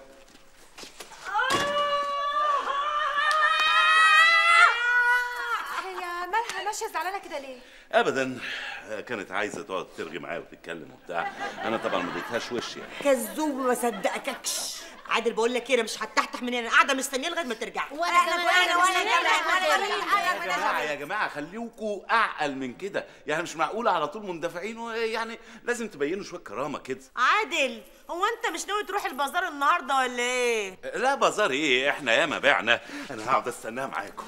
هي مالها ماشيه زعلانه كده ليه ابدا آه، كانت عايزه تقعد ترغي معايا وتتكلم وبتاع انا طبعا ما اديتهاش وش يعني كذوب ما صدقكش عادل بقول لك ايه انا مش هتحتح من هنا قاعده مستنيه لغايه ما ترجع وانا كمان انا وانا يا جماعه يا جماعه خليكوا اعقل من كده يعني مش معقول على طول مندفعين يعني لازم تبينوا شويه كرامه كده عادل هو انت مش ناوي تروح البازار النهارده ولا ايه لا بازار ايه احنا ياما بعنا انا هقعد استناها معاكم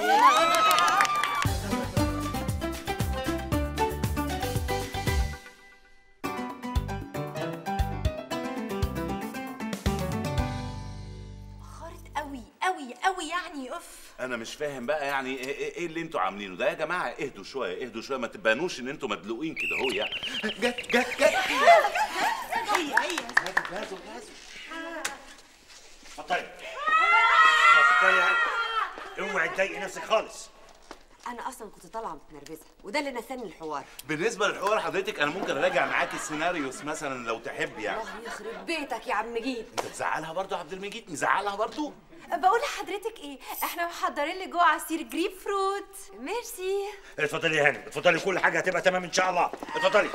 خارت قوي قوي قوي يعني اف انا مش فاهم بقى يعني ايه, إيه إيه اللي انتوا عاملينه ده يا جماعه اهدوا شويه اهدوا شويه ما تبانوش ان انتوا مدلوقين كده هو يعني جت جت جت هي هي جهزوا جهزوا اتفضلي اتفضلي يا اوعي تضايقي نفسك خالص انا اصلا كنت طالعه متنرفزه وده اللي نساني الحوار بالنسبه للحوار حضرتك انا ممكن اراجع معاكي السيناريوس مثلا لو تحب يعني الله يخرب بيتك يا عم جيد انت تزعلها برضو يا عبد المجيد مزعلها برضو بقول لحضرتك ايه احنا محضرين لي جوه عصير جريب فروت ميرسي اتفضلي يا هانم اتفضلي كل حاجه هتبقى تمام ان شاء الله اتفضلي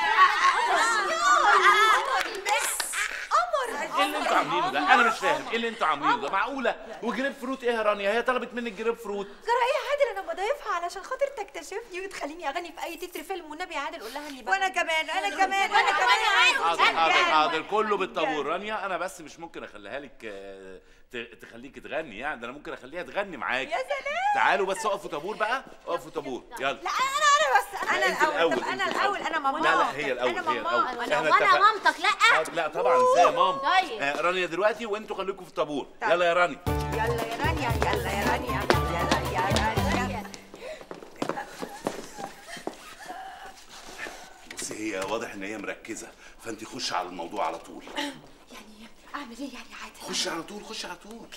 ايه اللي انتوا عاملينه ده انا مش فاهم ايه اللي انتوا عاملينه ده معقوله وجريب فروت ايه يا رانيا هي طلبت منك جريب فروت جرى ايه يا عادل انا بضيفها علشان خاطر تكتشفني وتخليني اغني في اي تتر فيلم والنبي يا عادل قول لها اني وانا كمان انا كمان وانا كمان حاضر حاضر حاضر كله بالطابور رانيا انا بس مش ممكن اخليها لك آه، ت- تخليكي تغني يعني ده انا ممكن اخليها تغني معاكي يا سلام تعالوا بس اقفوا طابور بقى اقفوا طابور يلا لا انا انا بس انا انت الاول طب الأول، انا انت الاول انا ماما لا لا هي الاول انا هي ماما الاول وانا احنا وانا اتفقنا. مامتك لا آه، لا طبعا ازاي يا مام طيب. آه رانيا دلوقتي وانتوا خليكم في الطابور يلا يا رانيا يلا يا رانيا يلا يا رانيا يلا يا رانيا بصي هي واضح ان هي مركزه فانت خش على الموضوع على طول يعني اعمل ايه يعني عادل خش على طول خش على طول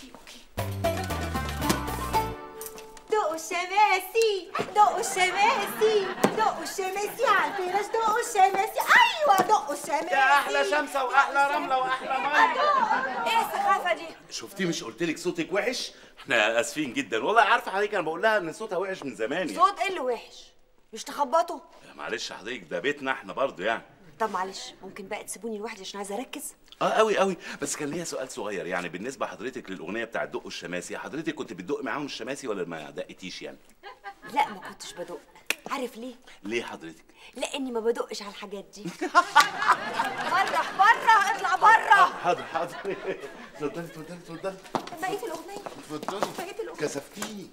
دقوا الشماسي دقوا الشماسي دقوا الشماسي على الفراش دقوا الشماسي ايوه دقوا الشماسي يا احلى شمسه واحلى رمله واحلى ميه ايه السخافه دي شفتي مش قلت لك صوتك وحش احنا اسفين جدا والله عارفه حضرتك انا بقول لها ان صوتها وحش من زمان يعني صوت ايه اللي وحش مش تخبطوا معلش حضرتك ده بيتنا احنا برضو يعني طب معلش ممكن بقى تسيبوني لوحدي عشان عايزه اركز اه قوي قوي بس كان ليا سؤال صغير يعني بالنسبه حضرتك للاغنيه بتاع دق الشماسي حضرتك كنت بتدق معاهم الشماسي ولا ما دقتيش يعني لا ما كنتش بدق عارف ليه ليه حضرتك لاني ما بدقش على الحاجات دي بره بره اطلع بره حاضر حاضر اتفضلي اتفضلي اتفضلي بقيه الاغنيه اتفضلي بقيه الاغنيه كسفتيني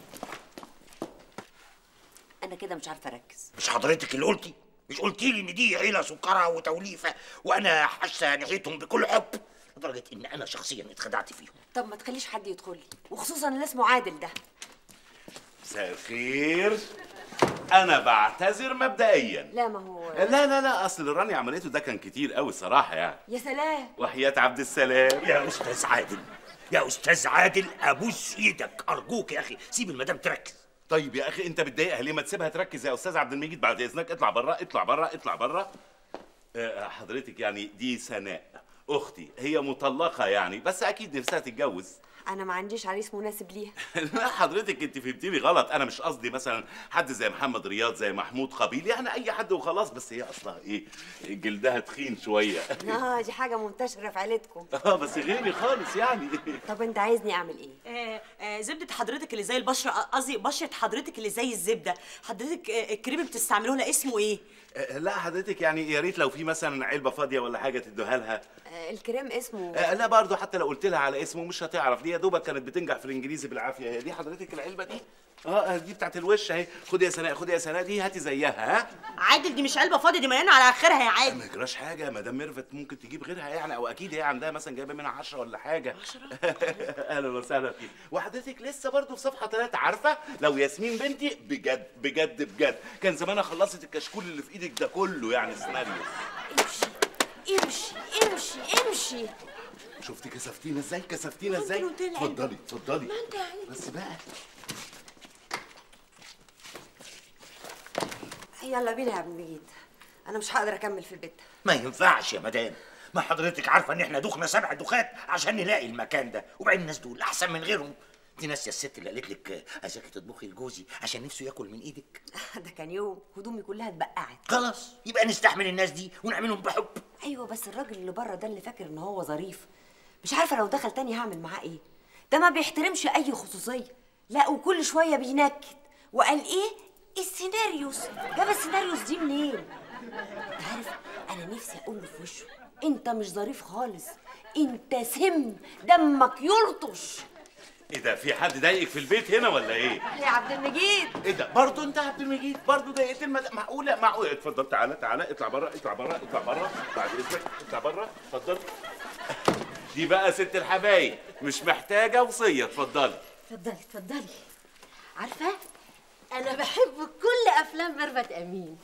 انا كده مش عارفه اركز مش حضرتك اللي قلتي مش قلتي لي ان دي عيله سكرة وتوليفه وانا حاسه ناحيتهم بكل حب لدرجه ان انا شخصيا اتخدعت فيهم طب ما تخليش حد يدخل لي وخصوصا اللي اسمه عادل ده مساء الخير انا بعتذر مبدئيا لا ما هو لا لا لا اصل اللي راني عملته ده كان كتير قوي الصراحه يعني يا سلام وحياة عبد السلام يا استاذ عادل يا استاذ عادل ابوس ايدك ارجوك يا اخي سيب المدام تركز طيب يا اخي انت بتضايقها ليه ما تسيبها تركز يا استاذ عبد المجيد بعد اذنك اطلع بره اطلع بره اطلع بره آه، حضرتك يعني دي سناء اختي هي مطلقه يعني بس اكيد نفسها تتجوز انا ما عنديش عريس مناسب ليها لا حضرتك انت فهمتيني غلط انا مش قصدي مثلا حد زي محمد رياض زي محمود قبيل يعني اي حد وخلاص بس هي اصلا ايه جلدها تخين شويه اه دي حاجه منتشره في عيلتكم اه بس غيري خالص يعني طب انت عايزني اعمل ايه آه آه زبدة حضرتك اللي زي البشرة قصدي بشرة حضرتك اللي زي الزبدة حضرتك آه الكريم اللي بتستعملوه لها اسمه ايه؟ آه، لا حضرتك يعني يا ريت لو في مثلا علبه فاضيه ولا حاجه تدوها لها آه الكريم اسمه آه، لا برضه حتى لو قلت لها على اسمه مش هتعرف دي يا دوبك كانت بتنجح في الانجليزي بالعافيه هي دي حضرتك العلبه دي اه دي بتاعت الوش اهي خدي يا سناء خدي يا سناء دي هاتي زيها ها عادل دي مش علبة فاضية دي مليانة على آخرها يا عادل ما يجراش حاجه مدام ميرفت ممكن تجيب غيرها يعني او اكيد هي عندها مثلا جايبه منها 10 ولا حاجه 10 اهلا وسهلا فيك وحضرتك لسه برضه في صفحه ثلاثه عارفه لو ياسمين بنتي بجد بجد بجد كان زمانها خلصت الكشكول اللي في ايدك ده كله يعني سيناريو امشي امشي امشي امشي شفتي كسفتينا ازاي كسفتينا ازاي قلت له العلبة. اتفضلي اتفضلي ما انت عايز. بس بقى يلا بينا يا ابن مجيد انا مش هقدر اكمل في البيت ده ما ينفعش يا مدام ما حضرتك عارفه ان احنا دخنا سبع دخات عشان نلاقي المكان ده وبعدين الناس دول احسن من غيرهم دي ناس يا الست اللي قالت لك عايزاكي تطبخي لجوزي عشان نفسه ياكل من ايدك ده كان يوم هدومي كلها اتبقعت خلاص يبقى نستحمل الناس دي ونعملهم بحب ايوه بس الراجل اللي بره ده اللي فاكر ان هو ظريف مش عارفه لو دخل تاني هعمل معاه ايه ده ما بيحترمش اي خصوصيه لا وكل شويه بينكد وقال ايه السيناريوس جاب السيناريوس دي منين انت عارف انا نفسي اقول له في وشه انت مش ظريف خالص انت سم دمك يلطش ايه ده في حد ضايقك في البيت هنا ولا ايه يا عبد المجيد ايه ده برضه انت يا عبد المجيد برضه ضايقت المد... معقوله معقوله اتفضل تعالى تعالى اطلع بره اطلع بره اطلع بره بعد اذنك اطلع بره اتفضل دي بقى ست الحبايب مش محتاجه وصيه اتفضلي اتفضلي اتفضلي عارفه انا بحب كل افلام ميرفت امين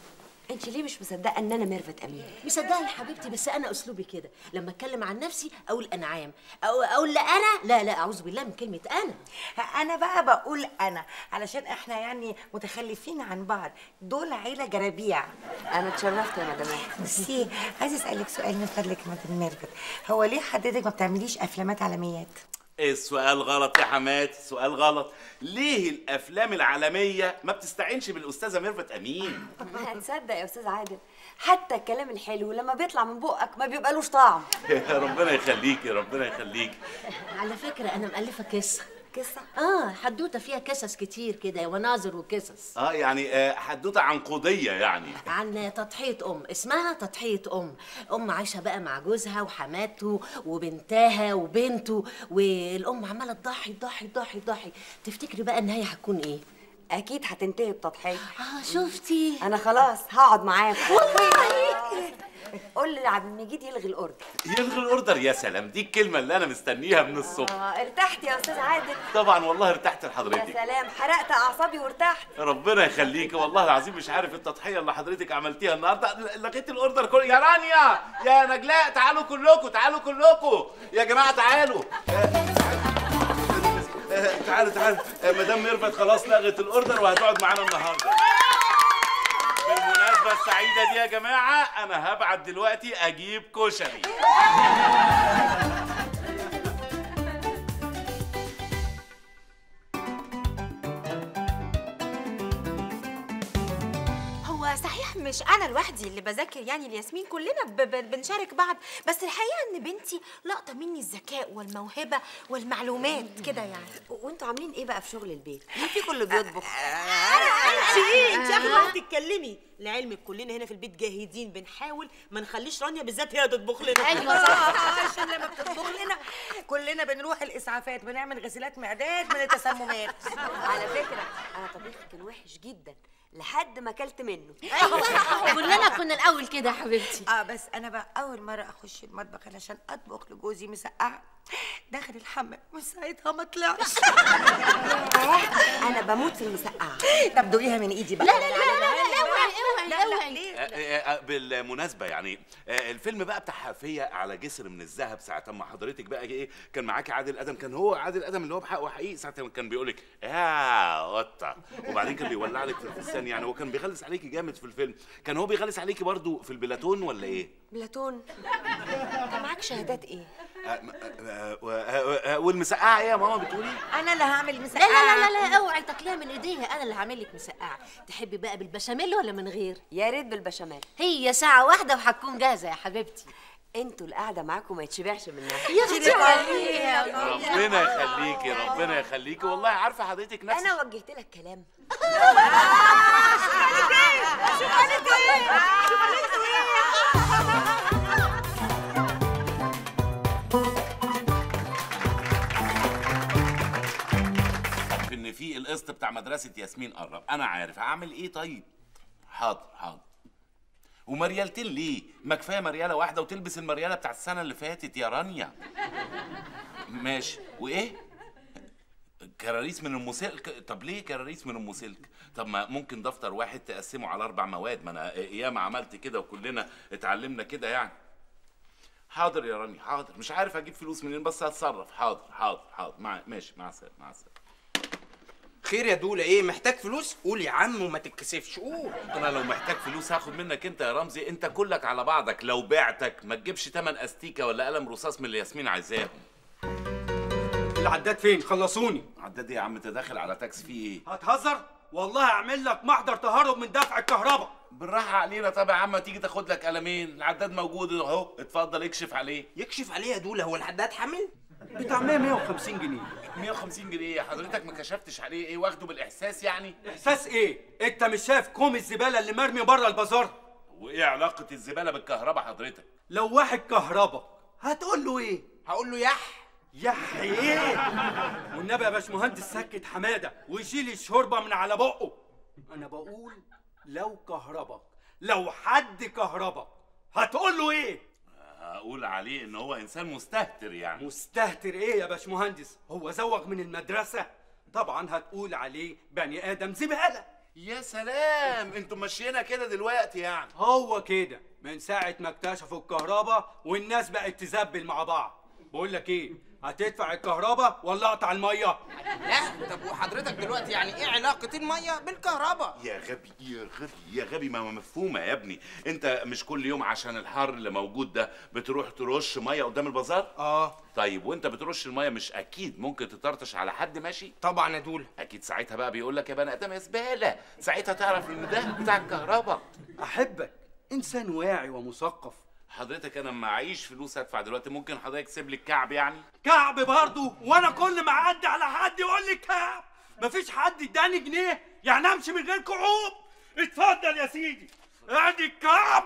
انت ليه مش مصدقه ان انا ميرفت امين مصدقه يا حبيبتي بس انا اسلوبي كده لما اتكلم عن نفسي اقول انا عام او اقول لا انا لا لا اعوذ بالله من كلمه انا انا بقى بقول انا علشان احنا يعني متخلفين عن بعض دول عيله جرابيع انا اتشرفت يا مدام بصي عايزه اسالك سؤال من فضلك يا مدام ميرفت هو ليه حضرتك ما بتعمليش افلامات عالميات السؤال غلط يا حماتي السؤال غلط ليه الافلام العالميه ما بتستعينش بالاستاذه ميرفت امين هتصدق يا استاذ عادل حتى الكلام الحلو لما بيطلع من بقك ما بيبقالوش طعم ربنا يخليكي ربنا يخليكي على فكره انا مؤلفه قصه قصه اه حدوته فيها قصص كتير كده وناظر وقصص اه يعني آه، حدوته عنقوديه يعني عن تضحية أم اسمها تضحية أم أم عايشة بقى مع جوزها وحماته وبنتها وبنته والأم عمالة تضحي تضحي تضحي تضحي تفتكري بقى النهاية هتكون إيه؟ اكيد هتنتهي بتضحيه اه شفتي انا خلاص هقعد معاكم قول لي عبد المجيد يلغي الاوردر يلغي الاوردر يا سلام دي الكلمه اللي انا مستنيها من الصبح اه ارتحت يا استاذ عادل طبعا والله ارتحت يا لحضرتك سلام حرقت اعصابي وارتحت ربنا يخليك والله العظيم مش عارف التضحيه اللي حضرتك عملتيها النهارده ل- لغيت الاوردر كله يا رانيا يا نجلاء تعالوا كلكم تعالوا كلكم يا جماعه تعالوا آه، تعالوا تعالوا آه، مدام ميرفت خلاص لغت الاوردر وهتقعد معانا النهارده بالمناسبه السعيده دي يا جماعه انا هبعت دلوقتي اجيب كشري هو صحيح مش انا لوحدي اللي بذاكر يعني الياسمين كلنا ب- ب- بنشارك بعض بس الحقيقه ان بنتي لقطه مني الذكاء والموهبه والمعلومات كده يعني وانتوا عاملين ايه بقى في شغل البيت مين فيكم اللي بيطبخ انت ايه انت اخر واحده تتكلمي لعلمك كلنا هنا في البيت جاهدين بنحاول ما نخليش رانيا بالذات هي تطبخ لنا أيوة صح. عشان لما بتطبخ لنا كلنا بنروح الاسعافات بنعمل غسيلات معدات من التسممات على فكره انا طبيخي كان وحش جدا لحد ما اكلت منه كلنا كنا الأول كده يا حبيبتي اه بس انا بقى اول مره اخش المطبخ علشان اطبخ لجوزي مسقعه داخل الحمام من ساعتها ما طلعش انا بموت في المسقعه طب دوقيها من ايدي بقى لا لا لا لا لا اوعي اوعي اوعي ليه آه، آه، آه، بالمناسبة يعني آه، الفيلم بقى بتاع حافية على جسر من الذهب ساعة ما حضرتك بقى ايه كان معاكي عادل ادم كان هو عادل ادم اللي هو بحق وحقيقي ساعة ما كان بيقول لك يا قطة وبعدين كان بيولع لك في الفستان يعني هو كان بيغلس عليكي جامد في الفيلم كان هو بيغلس عليكي برضو في البلاتون ولا ايه؟ بلاتون انت معاك شهادات ايه آه، آه، آه، آه، آه، والمسقعة ايه يا ماما بتقولي؟ انا اللي هعمل لا مسقعه لا لا لا لا اوعي تاكليها من ايديها انا اللي هعمل لك مسقعه تحبي بقى بالبشاميل ولا من غير يا ريت بالبشاميل هي ساعه واحده وهتكون جاهزه يا حبيبتي انتوا القعده معاكم ما يتشبعش منها يا اختي ربنا يخليكي ربنا يخليكي والله عارفة حضرتك نفس انا وجهت لك كلام في ان في القسط بتاع مدرسه ياسمين قرب انا عارف هعمل ايه طيب حاضر حاضر ومريالتين ليه ما كفايه مرياله واحده وتلبس المرياله بتاع السنه اللي فاتت يا رانيا ماشي وايه كراريس من ام سلك طب ليه كراريس من ام سلك طب ما ممكن دفتر واحد تقسمه على اربع مواد ما انا ياما عملت كده وكلنا اتعلمنا كده يعني حاضر يا رانيا حاضر مش عارف اجيب فلوس منين بس هتصرف حاضر حاضر حاضر مع ماشي مع السلامه مع السلامه خير يا دوله ايه محتاج فلوس قول يا عم وما تتكسفش قول انا لو محتاج فلوس هاخد منك انت يا رمزي انت كلك على بعضك لو بعتك ما تجيبش تمن استيكه ولا قلم رصاص من اللي ياسمين عايزاهم العداد فين خلصوني عداد إيه يا عم انت داخل على تاكس فيه ايه هتهزر والله هعمل لك محضر تهرب من دفع الكهرباء بالراحه علينا طب يا عم تيجي تاخد لك قلمين العداد موجود اهو اتفضل اكشف عليه يكشف عليه يا دوله هو العداد حامل بتاع 100 150 جنيه 150 جنيه حضرتك ما كشفتش عليه ايه واخده بالاحساس يعني احساس ايه انت مش شايف كوم الزباله اللي مرمي بره البازار وايه علاقه الزباله بالكهرباء حضرتك لو واحد كهرباء هتقول له ايه هقول له يح يح ايه والنبي يا باشمهندس سكت حماده ويشيل الشوربه من على بقه انا بقول لو كهرباء لو حد كهرباء هتقول له ايه هقول عليه ان هو انسان مستهتر يعني مستهتر ايه يا باشمهندس هو زوغ من المدرسه طبعا هتقول عليه بني ادم زباله يا سلام انتوا ماشيينها كده دلوقتي يعني هو كده من ساعة ما اكتشفوا الكهرباء والناس بقت تزبل مع بعض بقول لك ايه هتدفع الكهرباء ولا اقطع الميه لا طب وحضرتك دلوقتي يعني ايه علاقه الميه بالكهرباء يا غبي يا غبي يا غبي ما هو مفهومه يا ابني انت مش كل يوم عشان الحر اللي موجود ده بتروح ترش ميه قدام البازار اه طيب وانت بترش الميه مش اكيد ممكن تطرطش على حد ماشي طبعا يا دوله اكيد ساعتها بقى بيقول لك يا بني ادم يا زباله ساعتها تعرف ان ده بتاع الكهرباء احبك انسان واعي ومثقف حضرتك انا معيش فلوس ادفع دلوقتي ممكن حضرتك تسيب لي الكعب يعني كعب برضه وانا كل ما اعدي على حد يقول لي كعب مفيش حد اداني جنيه يعني امشي من غير كعوب اتفضل يا سيدي ادي الكعب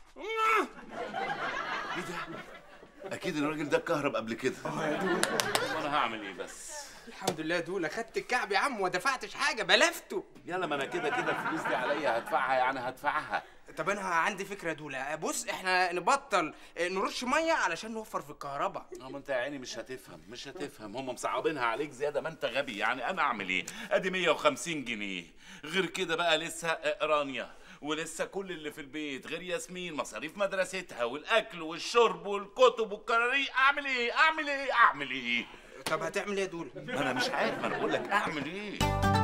ايه ده اكيد الراجل ده اتكهرب قبل كده وانا هعمل ايه بس الحمد لله يا دوله خدت الكعب يا عم وما دفعتش حاجه بلفته يلا ما انا كده كده الفلوس دي عليا هدفعها يعني هدفعها طب انا عندي فكره يا دوله بص احنا نبطل نرش ميه علشان نوفر في الكهرباء اه ما انت يا عيني مش هتفهم مش هتفهم هم مصعبينها عليك زياده ما انت غبي يعني انا اعمل ايه ادي 150 جنيه غير كده بقى لسه رانيا ولسه كل اللي في البيت غير ياسمين مصاريف مدرستها والاكل والشرب والكتب والكراريق اعمل ايه اعمل ايه اعمل ايه طب هتعمل ايه يا دوله ما انا مش عارف ما انا بقول لك اعمل ايه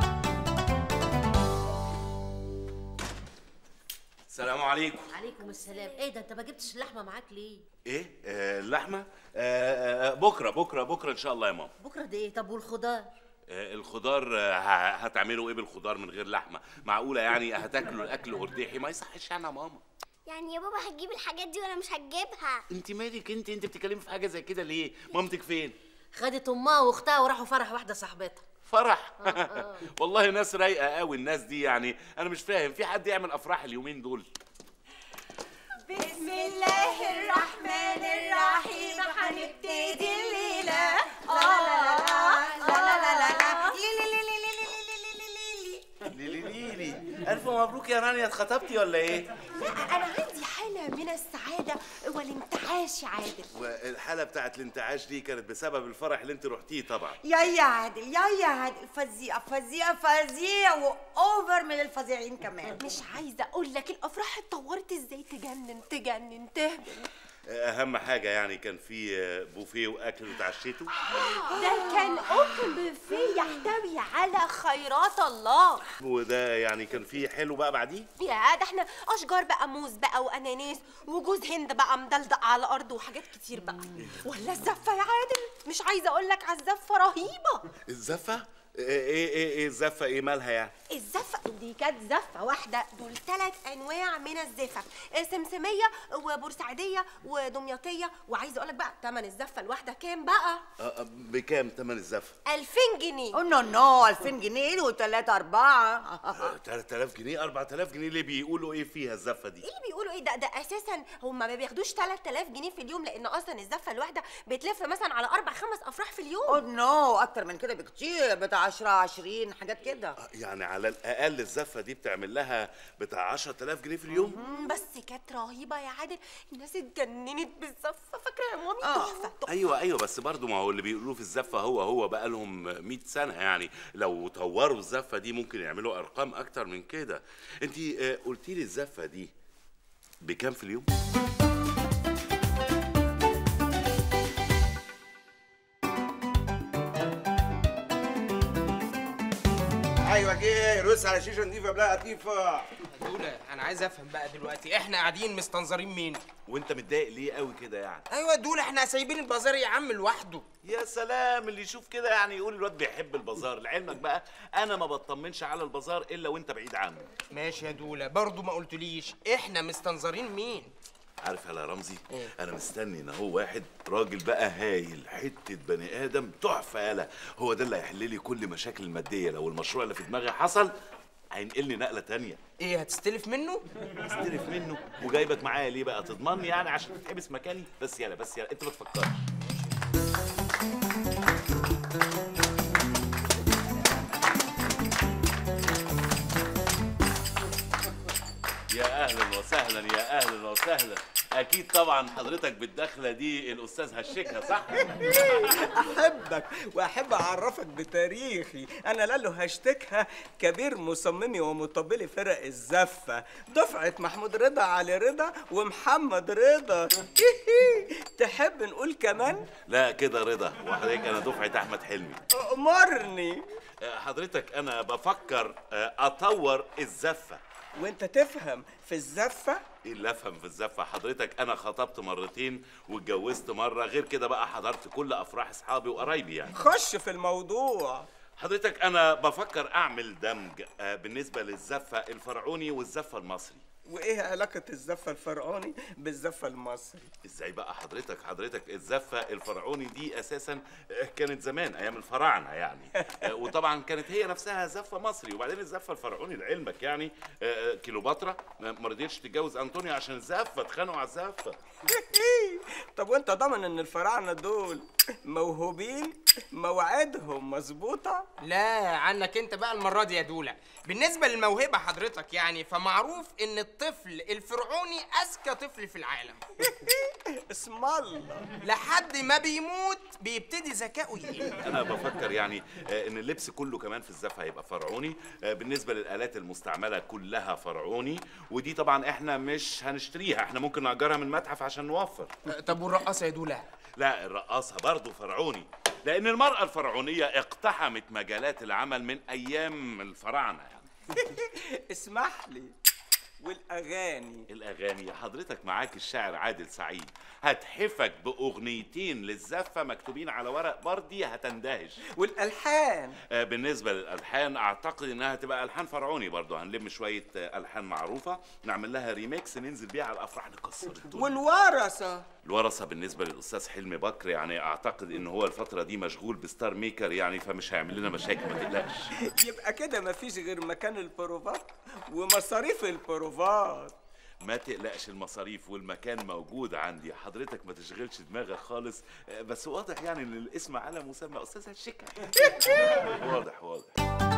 السلام عليكم عليكم السلام ايه ده انت ما جبتش اللحمه معاك ليه ايه آه اللحمه آه آه بكره بكره بكره ان شاء الله يا ماما بكره دي ايه طب والخضار آه الخضار آه ه- هتعملوا ايه بالخضار من غير لحمه معقوله يعني هتاكلوا الاكل هرديحي ما يصحش يعني يا ماما يعني يا بابا هتجيب الحاجات دي ولا مش هتجيبها انت مالك انت انت بتتكلمي في حاجه زي كده ليه مامتك فين خدت امها واختها وراحوا فرح واحده صاحبتها فرح والله ناس رايقه قوي الناس دي يعني انا مش فاهم في حد يعمل افراح اليومين دول بسم الله الرحمن الرحيم هنبتدي الليلة لا لا لا لا لا لا ليلي ليلي الف مبروك يا رانيا اتخطبتي ولا ايه أنا عندي حالة من السعادة والانتعاش يا عادل والحاله بتاعت الانتعاش دي كانت بسبب الفرح اللي انت رحتيه طبعا يا يا عادل يا يا عادل فظيع فظيع فظيع واوفر من الفظيعين كمان مش عايزة أقول لك الأفراح اتطورت إزاي تجنن تجنن تهبل اهم حاجه يعني كان في بوفيه واكل وتعشيتوا ده كان اوبن بوفيه يحتوي على خيرات الله وده يعني كان في حلو بقى بعديه يا ده احنا اشجار بقى موز بقى واناناس وجوز هند بقى مدلدق على الارض وحاجات كتير بقى ولا الزفه يا عادل مش عايزه اقول لك على الزفه رهيبه الزفه ايه ايه ايه الزفه ايه مالها يعني الزفه دي كانت زفه واحده دول ثلاث انواع من الزفف سمسميه وبورسعيديه ودمياطيه وعايزه اقول لك بقى ثمن الزفه الواحده كام بقى آه، آه، بكام تمن الزفه 2000 جنيه أوه نو نو 2000 جنيه وثلاثة أربعة آه، 3000 جنيه 4000 جنيه ليه بيقولوا ايه فيها الزفه دي ايه اللي بيقولوا ايه ده ده اساسا هم ما بياخدوش 3000 جنيه في اليوم لان اصلا الزفه الواحده بتلف مثلا على اربع خمس افراح في اليوم أوه نو أكتر من كده بكتير بتاع 10 20 حاجات كده يعني على الاقل الزفه دي بتعمل لها بتاع 10000 جنيه في اليوم مم، بس كانت رهيبه يا عادل الناس اتجننت بالزفه فاكره يا مامي تحفه تحفه ايوه ايوه بس برضو ما هو اللي بيقولوه في الزفه هو هو بقى لهم 100 سنه يعني لو طوروا الزفه دي ممكن يعملوا ارقام اكتر من كده انت قلتي لي الزفه دي بكام في اليوم ايوه جه رص على شيشه نضيفه بلا لطيفه دوله انا عايز افهم بقى دلوقتي احنا قاعدين مستنظرين مين وانت متضايق ليه قوي كده يعني ايوه دول احنا سايبين البازار يا عم لوحده يا سلام اللي يشوف كده يعني يقول الواد بيحب البازار لعلمك بقى انا ما بطمنش على البازار الا وانت بعيد عنه ماشي يا دوله برضه ما قلتليش احنا مستنظرين مين عارف يا رمزي انا مستني ان هو واحد راجل بقى هايل حته بني ادم تحفه يالا هو ده اللي هيحل لي كل مشاكل الماديه لو المشروع اللي في دماغي حصل هينقلني نقله تانية ايه هتستلف منه استلف منه وجايبك معايا ليه بقى تضمني يعني عشان تتحبس مكاني بس يلا بس يلا انت ما تفكرش يا اهلا وسهلا يا اهلا وسهلا اكيد طبعا حضرتك بالدخله دي الاستاذ هشكها صح احبك واحب اعرفك بتاريخي انا لالو هشتكها كبير مصممي ومطبلي فرق الزفه دفعه محمود رضا علي رضا ومحمد رضا تحب نقول كمان لا كده رضا وحضرتك انا دفعه احمد حلمي امرني آه، حضرتك انا بفكر آه، اطور الزفه وانت تفهم في الزفه ايه اللي افهم في الزفه حضرتك انا خطبت مرتين واتجوزت مره غير كده بقى حضرت كل افراح اصحابي وقرايبي يعني خش في الموضوع حضرتك انا بفكر اعمل دمج آه، بالنسبه للزفه الفرعوني والزفه المصري وايه علاقه الزفه الفرعوني بالزفه المصري ازاي بقى حضرتك حضرتك الزفه الفرعوني دي اساسا آه، كانت زمان ايام الفراعنه يعني آه، وطبعا كانت هي نفسها زفه مصري وبعدين الزفه الفرعوني لعلمك يعني آه، آه، كيلوباترا ما ما رضيتش تتجوز انطونيا عشان الزفه اتخانقوا على الزفه طب وانت ضامن ان الفراعنه دول موهوبين مواعيدهم مظبوطه لا عنك انت بقى المره دي يا دوله بالنسبه للموهبه حضرتك يعني فمعروف ان الطفل الفرعوني اذكى طفل في العالم اسم الله لحد ما بيموت بيبتدي ذكائه يقل انا بفكر يعني آه، ان اللبس كله كمان في الزفه هيبقى فرعوني آه، بالنسبه للالات المستعمله كلها فرعوني ودي طبعا احنا مش هنشتريها احنا ممكن نأجرها من متحف عشان نوفر طب والرقاصه يا دوله لا الرقاصة برضه فرعوني لأن المرأة الفرعونية اقتحمت مجالات العمل من أيام الفراعنة يعني. اسمح لي والاغاني الأغاني حضرتك معاك الشاعر عادل سعيد هتحفك بأغنيتين للزفة مكتوبين على ورق بردي هتندهش والالحان آه، بالنسبة للألحان أعتقد إنها تبقى ألحان فرعوني برضه هنلم شوية آه، ألحان معروفة نعمل لها ريميكس ننزل بيها على الأفراح نكسر الدنيا والورثه الورثه بالنسبه للاستاذ حلمي بكر يعني اعتقد ان هو الفتره دي مشغول بستار ميكر يعني فمش هيعمل لنا مشاكل ما تقلقش يبقى كده مفيش غير مكان البروفات ومصاريف البروفات ما تقلقش المصاريف والمكان موجود عندي حضرتك ما تشغلش دماغك خالص آه، بس واضح يعني ان الاسم على مسمى استاذ الشكا واضح واضح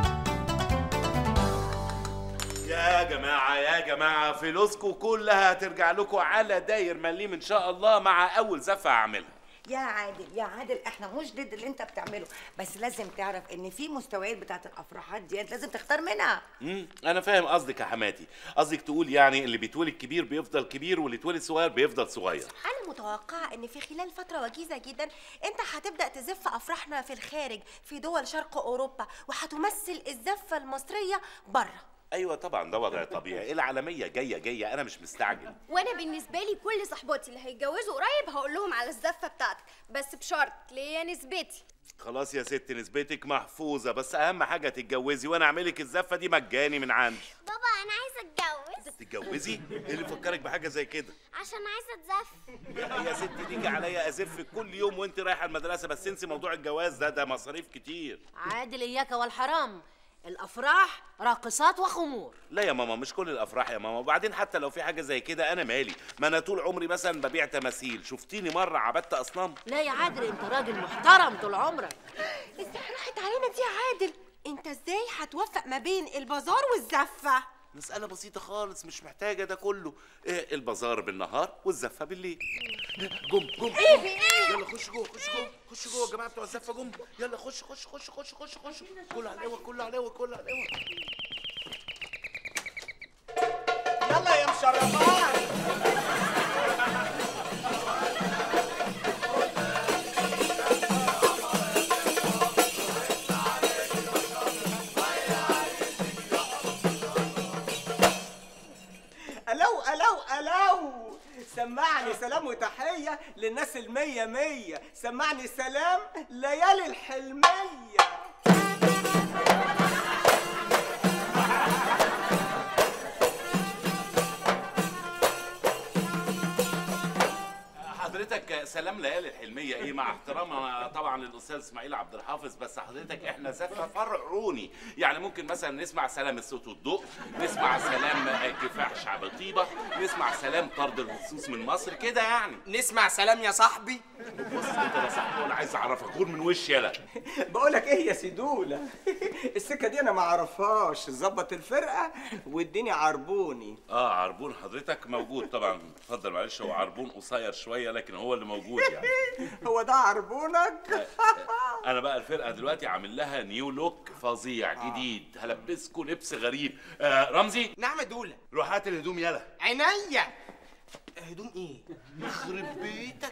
يا جماعة يا جماعة فلوسكم كلها هترجع لكم على داير مليم إن شاء الله مع أول زفة هعملها يا عادل يا عادل احنا مش ضد اللي انت بتعمله بس لازم تعرف ان في مستويات بتاعت الافراحات ديت لازم تختار منها امم انا فاهم قصدك يا حماتي قصدك تقول يعني اللي بيتولد كبير بيفضل كبير واللي يتولد صغير بيفضل صغير انا متوقعه ان في خلال فتره وجيزه جدا انت هتبدا تزف افراحنا في الخارج في دول شرق اوروبا وهتمثل الزفه المصريه بره ايوه طبعا ده وضع طبيعي العالميه جايه جايه انا مش مستعجل وانا بالنسبه لي كل صحباتي اللي هيتجوزوا قريب هقول لهم على الزفه بتاعتك بس بشرط ليا نسبتي خلاص يا ست نسبتك محفوظه بس اهم حاجه تتجوزي وانا اعملك الزفه دي مجاني من عندي بابا انا عايزه اتجوز تتجوزي ايه اللي فكرك بحاجه زي كده عشان عايزه اتزف يا, يا ست تيجي عليا ازف كل يوم وانت رايحه المدرسه بس انسي موضوع الجواز ده ده مصاريف كتير عادل اياك والحرام الافراح راقصات وخمور لا يا ماما مش كل الافراح يا ماما وبعدين حتى لو في حاجه زي كده انا مالي ما انا طول عمري مثلا ببيع تماثيل شفتيني مره عبدت اصنام لا يا عادل انت راجل محترم طول عمرك ازاي راحت علينا دي يا عادل انت ازاي هتوفق ما بين البازار والزفه مسألة بسيطة خالص مش محتاجة ده كله إيه البازار بالنهار والزفة بالليل جم جم ايه في ايه؟ يلا خش جوه خش جوه خش جوه يا جماعة بتوع الزفة جم يلا خش خش خش خش خش خش كله على القوة كله على القوة كله على القوة يلا يا مشرفات الو الو الو سمعني سلام وتحية للناس المية مية سمعني سلام ليالي الحلمية حضرتك سلام ليالي الحلميه ايه مع احترامنا طبعا للاستاذ اسماعيل عبد الحافظ بس حضرتك احنا زفه فرعوني يعني ممكن مثلا نسمع سلام الصوت والضوء نسمع سلام آه، كفاح شعب طيبه نسمع سلام طرد الهصوص من مصر كده يعني نسمع سلام يا صاحبي بص انت لا صاحبي ولا عايز اعرفك غور من وشي يلا بقول لك ايه يا سيدوله السكه دي انا ما اعرفهاش ظبط الفرقه واديني عربوني اه عربون حضرتك موجود طبعا اتفضل معلش هو عربون قصير شويه لكن هو اللي موجود يعني هو ده عربونك انا بقى الفرقه دلوقتي عامل لها نيو لوك فظيع جديد هلبسكوا لبس غريب آه رمزي نعم يا دوله روح هات الهدوم يلا عينيا هدوم ايه يخرب بيتك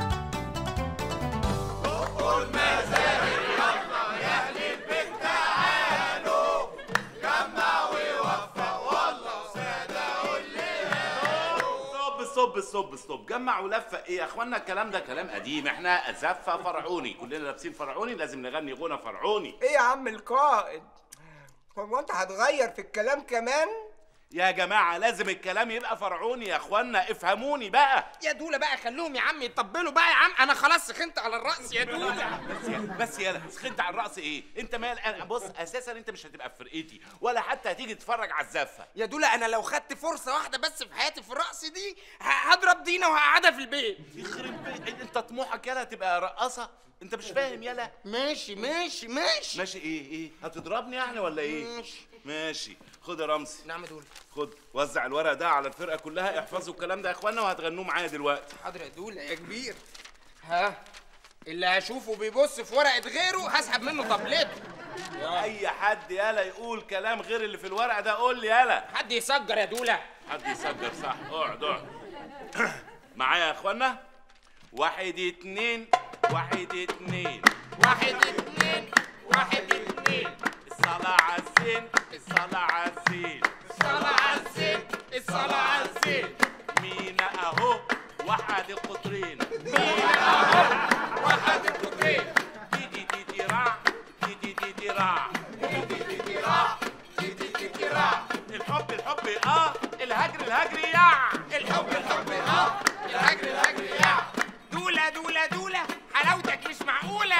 ستوب ستوب ستوب ستوب جمع ولفق ايه يا اخوانا الكلام ده كلام قديم احنا زفه فرعوني كلنا لابسين فرعوني لازم نغني غنى فرعوني ايه يا عم القائد هو انت هتغير في الكلام كمان يا جماعه لازم الكلام يبقى فرعوني يا اخوانا افهموني بقى يا دوله بقى خلوهم يا عم يطبلوا بقى يا عم انا خلاص سخنت على الرأس يا دوله بس يا بس يالا سخنت على الرأس ايه؟ انت مال انا بص اساسا انت مش هتبقى في فرقتي ولا حتى هتيجي تتفرج على الزفه يا دوله انا لو خدت فرصه واحده بس في حياتي في الرقص دي ه- هضرب دينا وهقعدها في البيت يخرب بيت انت طموحك يالا تبقى رقاصه انت مش فاهم يالا ماشي ماشي ماشي ماشي ايه ايه هتضربني يعني ولا ايه ماشي ماشي خد يا رمزي نعم يا دوله خد وزع الورق ده على الفرقه كلها احفظوا الكلام ده يا اخوانا وهتغنوه معايا دلوقتي حاضر يا دوله يا كبير ها اللي هشوفه بيبص في ورقه غيره هسحب منه طبلته اي حد يالا يقول كلام غير اللي في الورق ده قول لي يالا حد يسجر يا دوله حد يسجل صح اقعد اقعد معايا يا اخوانا واحد اتنين واحد اتنين واحد اتنين واحد اتنين الصلاة على الزين الصلاة على الزين الصلاة على الزين الصلاة على الزين مينا اهو واحد القطرين مينا اهو واحد القطرين تيتي تيتي راع تيتي تيتي راع تيتي تيتي راع تيتي تيتي راع الحب الحب اه الهجر الهجر يا الحب الحب اه الهجر الهجر يا دولة دولة دولة حلاوتك مش معقولة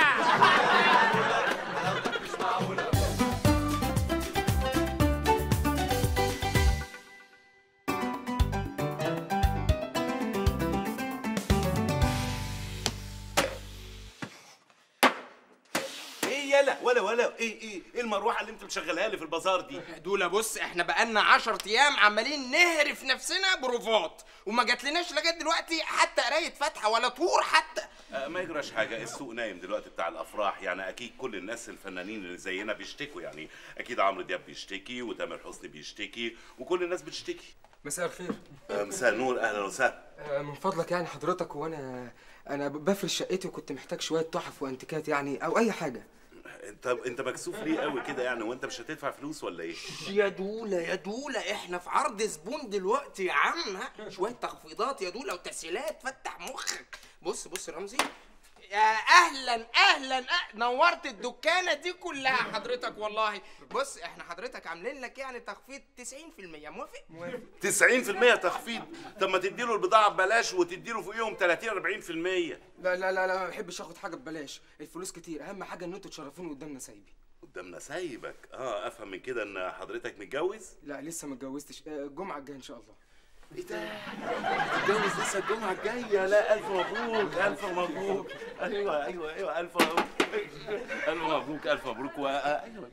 ايه يلا ولا ولا ايه ايه ايه المروحه اللي انت مشغلها لي في البازار دي دولة بص احنا بقالنا 10 ايام عمالين نهرف نفسنا بروفات وما جاتلناش لغايه دلوقتي حتى قرايه فاتحه ولا طور حتى آه ما يجراش حاجه السوق نايم دلوقتي بتاع الافراح يعني اكيد كل الناس الفنانين اللي زينا بيشتكوا يعني اكيد عمرو دياب بيشتكي وتامر حسني بيشتكي وكل الناس بتشتكي مساء الخير آه مساء النور اهلا وسهلا آه، من فضلك يعني حضرتك وانا انا بفرش شقتي وكنت محتاج شويه تحف وانتيكات يعني او اي حاجه انت انت مكسوف ليه قوي كده يعني وانت مش هتدفع فلوس ولا ايه يا دولة يا دولة احنا في عرض زبون دلوقتي يا عم ها؟ شوية تخفيضات يا دولة وتسهيلات فتح مخك بص بص رمزي يا اهلا اهلا أه... نورت الدكانه دي كلها حضرتك والله بص احنا حضرتك عاملين لك يعني تخفيض 90% موافق موافق 90% تخفيض طب ما تديله البضاعه ببلاش وتديله فوقيهم 30 40% لا لا لا لا ما بحبش اخد حاجه ببلاش الفلوس كتير اهم حاجه ان انتوا تشرفوني قدام نسايبي قدامنا سايبك اه افهم من كده ان حضرتك متجوز لا لسه ما اتجوزتش آه، الجمعه الجايه ان شاء الله ايه ده تتجوز لسه الجمعه الجايه لا الف مبروك الف مبروك ايوه ايوه ايوه الف مبروك الف مبروك الف مبروك و... ايوه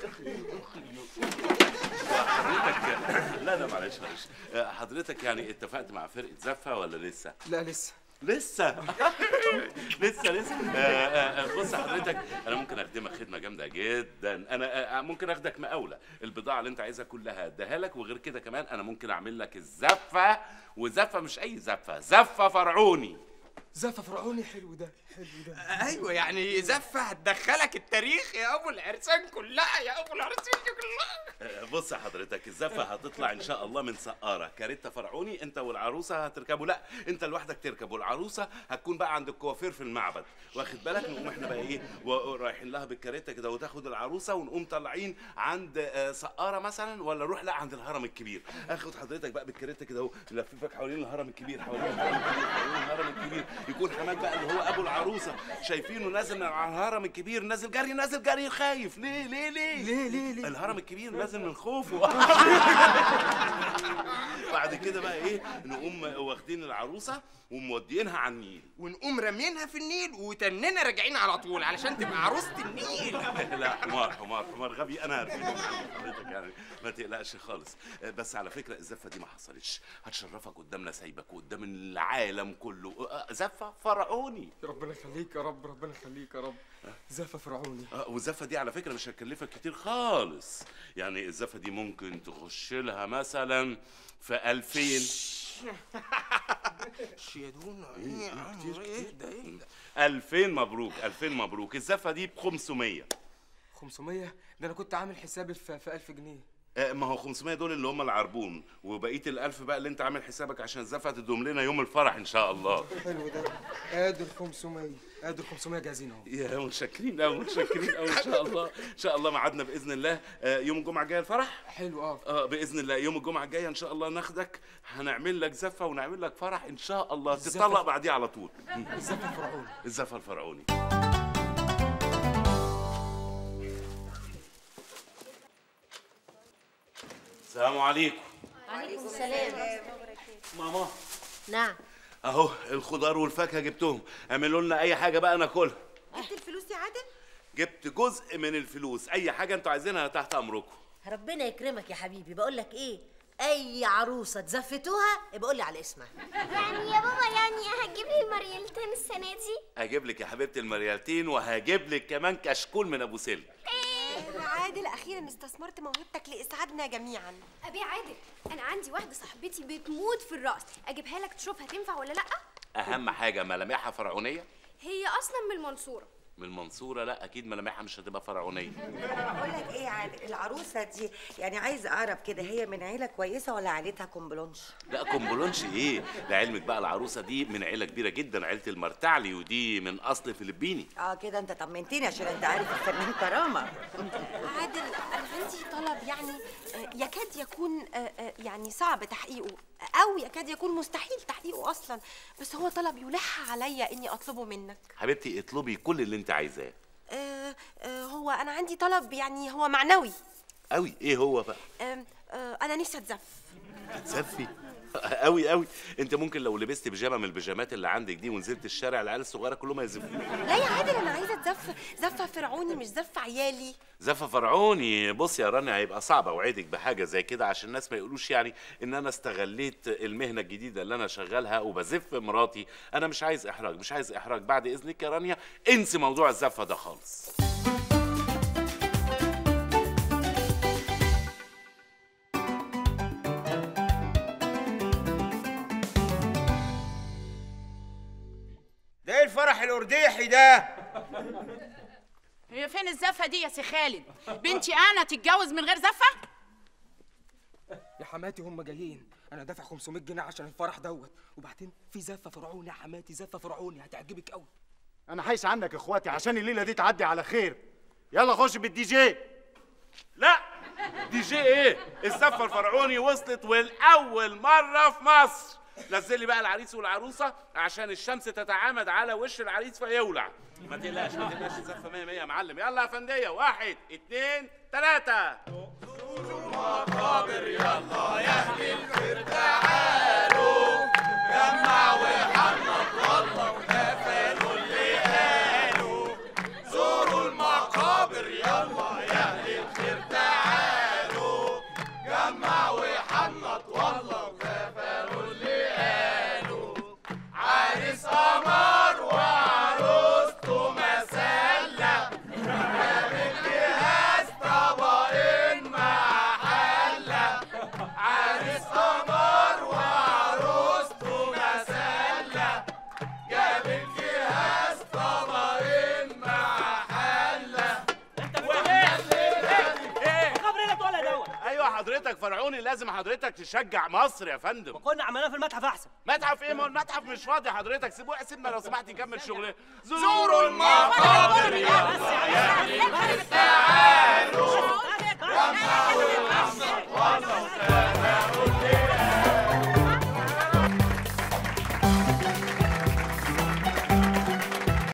حضرتك لا لا معلش معلش آه، حضرتك يعني اتفقت مع فرقه زفه ولا لسه؟ لا لسه لسه لسه لسه آه، آه، آه، بص حضرتك انا ممكن اخدمك خدمه جامده جدا انا آه، ممكن اخدك مقاوله البضاعه اللي انت عايزها كلها اديها لك وغير كده كمان انا ممكن اعمل لك الزفه وزفه مش اي زفه زفه فرعوني زفه فرعوني حلو ده حلو ده ايوه يعني زفه هتدخلك التاريخ يا ابو العرسان كلها يا ابو العرسان كلها آه، بص يا حضرتك الزفه هتطلع ان شاء الله من سقاره كاريتا فرعوني انت والعروسه هتركبوا لا انت لوحدك تركب والعروسه هتكون بقى عند الكوافير في المعبد واخد بالك نقوم احنا بقى ايه و- رايحين لها بالكاريتا كده وتاخد العروسه ونقوم طالعين عند آه، سقاره مثلا ولا نروح لا عند الهرم الكبير اخد حضرتك بقى بالكاريتا كده اهو نلففك حوالين الهرم الكبير حوالين الهرم الكبير حوالين الهرم الكبير يكون حماد بقى اللي هو ابو العروسه شايفينه نازل من على الهرم الكبير نازل جري نازل جري خايف ليه ليه ليه ليه ليه ليه الهرم الكبير نازل من خوفه بعد كده بقى ايه نقوم واخدين العروسه ومودينها على النيل ونقوم رامينها في النيل وتننا راجعين على طول علشان تبقى عروسه النيل لا حمار حمار حمار غبي انا هرفيهم عن حضرتك يعني ما تقلقش خالص بس على فكره الزفه دي ما حصلتش هتشرفك قدامنا سايبك وقدام العالم كله زفه فرعوني ربنا يخليك يا رب ربنا يخليك يا رب زفه فرعوني آه، والزفه دي على فكره مش هتكلفك كتير خالص يعني الزفه دي ممكن تخش لها مثلا في 2000 يا دونا ايه يا عم ايه ده ايه ده 2000 مبروك 2000 مبروك الزفه دي ب 500 500 ده انا كنت عامل حسابي في, في 1000 جنيه آه، ما هو 500 دول اللي هم العربون وبقيه الألف بقى اللي انت عامل حسابك عشان الزفه تدوم لنا يوم الفرح ان شاء الله حلو ده قادر 500 قادر 500 جاهزين اهو يا متشكرين قوي متشكرين قوي ان شاء الله ان شاء الله ميعادنا باذن الله آه، يوم الجمعه الجايه الفرح حلو اه اه باذن الله يوم الجمعه الجايه ان شاء الله ناخدك هنعمل لك زفه ونعمل لك فرح ان شاء الله الزفة. تطلق بعديه على طول الزفه الفرعوني الزفه الفرعوني السلام عليكم عليكم السلام ماما نعم اهو الخضار والفاكهه جبتهم اعملوا لنا اي حاجه بقى ناكلها جبت الفلوس يا عادل جبت جزء من الفلوس اي حاجه انتوا عايزينها تحت امركم ربنا يكرمك يا حبيبي بقول لك ايه اي عروسه تزفتوها يبقى لي على اسمها يعني يا بابا يعني هتجيب لي المريالتين السنة دي هجيب لك يا حبيبتي المريالتين وهجيب لك كمان كشكول من ابو سلم يا عادل اخيرا استثمرت موهبتك لاسعادنا جميعا ابي عادل انا عندي واحده صاحبتي بتموت في الرقص اجيبها لك تشوفها تنفع ولا لا اهم حاجه ملامحها فرعونيه هي اصلا من المنصوره من المنصوره لا اكيد ملامحها مش هتبقى فرعونيه بقول لك ايه يا عادل العروسه دي يعني عايز اعرف كده هي من عيله كويسه ولا عيلتها كومبلونش لا كومبولونش ايه لعلمك بقى العروسه دي من عيله كبيره جدا عيله المرتعلي ودي من اصل فلبيني اه كده انت طمنتني عشان انت عارف الفنان كرامه عادل انا عندي طلب يعني آه، يكاد يكون آه، آه، يعني صعب تحقيقه او يكاد يكون مستحيل تحقيقه اصلا بس هو طلب يلح عليا اني اطلبه منك حبيبتي اطلبي كل اللي انت عايزاه آه، آه، هو انا عندي طلب يعني هو معنوي قوي ايه هو بقى آم، آه، انا نفسي اتزف تسفي قوي قوي انت ممكن لو لبست بيجامه من البيجامات اللي عندك دي ونزلت الشارع العيال الصغيره كلهم هيزفوك لا يا عادل انا عايزه اتزف زفه فرعوني مش زفه عيالي زفه فرعوني بص يا رانيا هيبقى صعب اوعدك بحاجه زي كده عشان الناس ما يقولوش يعني ان انا استغليت المهنه الجديده اللي انا شغالها وبزف مراتي انا مش عايز احراج مش عايز احراج بعد اذنك يا رانيا انسي موضوع الزفه ده خالص ده ايه الفرح الارديحي ده هي فين الزفه دي يا سي خالد بنتي انا تتجوز من غير زفه يا حماتي هم جايين انا دافع 500 جنيه عشان الفرح دوت وبعدين في زفه فرعوني يا حماتي زفه فرعوني هتعجبك قوي انا حايس عنك يا اخواتي عشان الليله دي تعدي على خير يلا خش بالدي جي لا دي جي ايه الزفه الفرعوني وصلت والاول مره في مصر نزل لي بقى العريس والعروسه عشان الشمس تتعامد على وش العريس فيولع ما تقلقش ما تقلقش الزفه 100 100 يا معلم يلا يا فنديه واحد اتنين تلاته مقابر يلا يا اهل الخير تعالوا جمع وحنط والله ونفذوا اللي قالوا زوروا المقابر يلا يا اهل الخير تعالوا جمع وحنط والله ونفذوا اللي قالوا عريس قمر وعروسته مسلة جابت جهاز طبقين مع حلة عريس قمر وعروسته مسلة جابت جهاز طبقين مع حلة خبرنا ولا دوت ايوه حضرتك فرعوني لازم حضرتك تشجع مصر يا فندم كنا عملناها في المتحف احسن متحف ايه ما هو المتحف مش فاضي حضرتك سيبوه سيبنا لو سمحت يكمل شغله زوروا المقابر يلا يا اهل الخير تعالوا جمعوا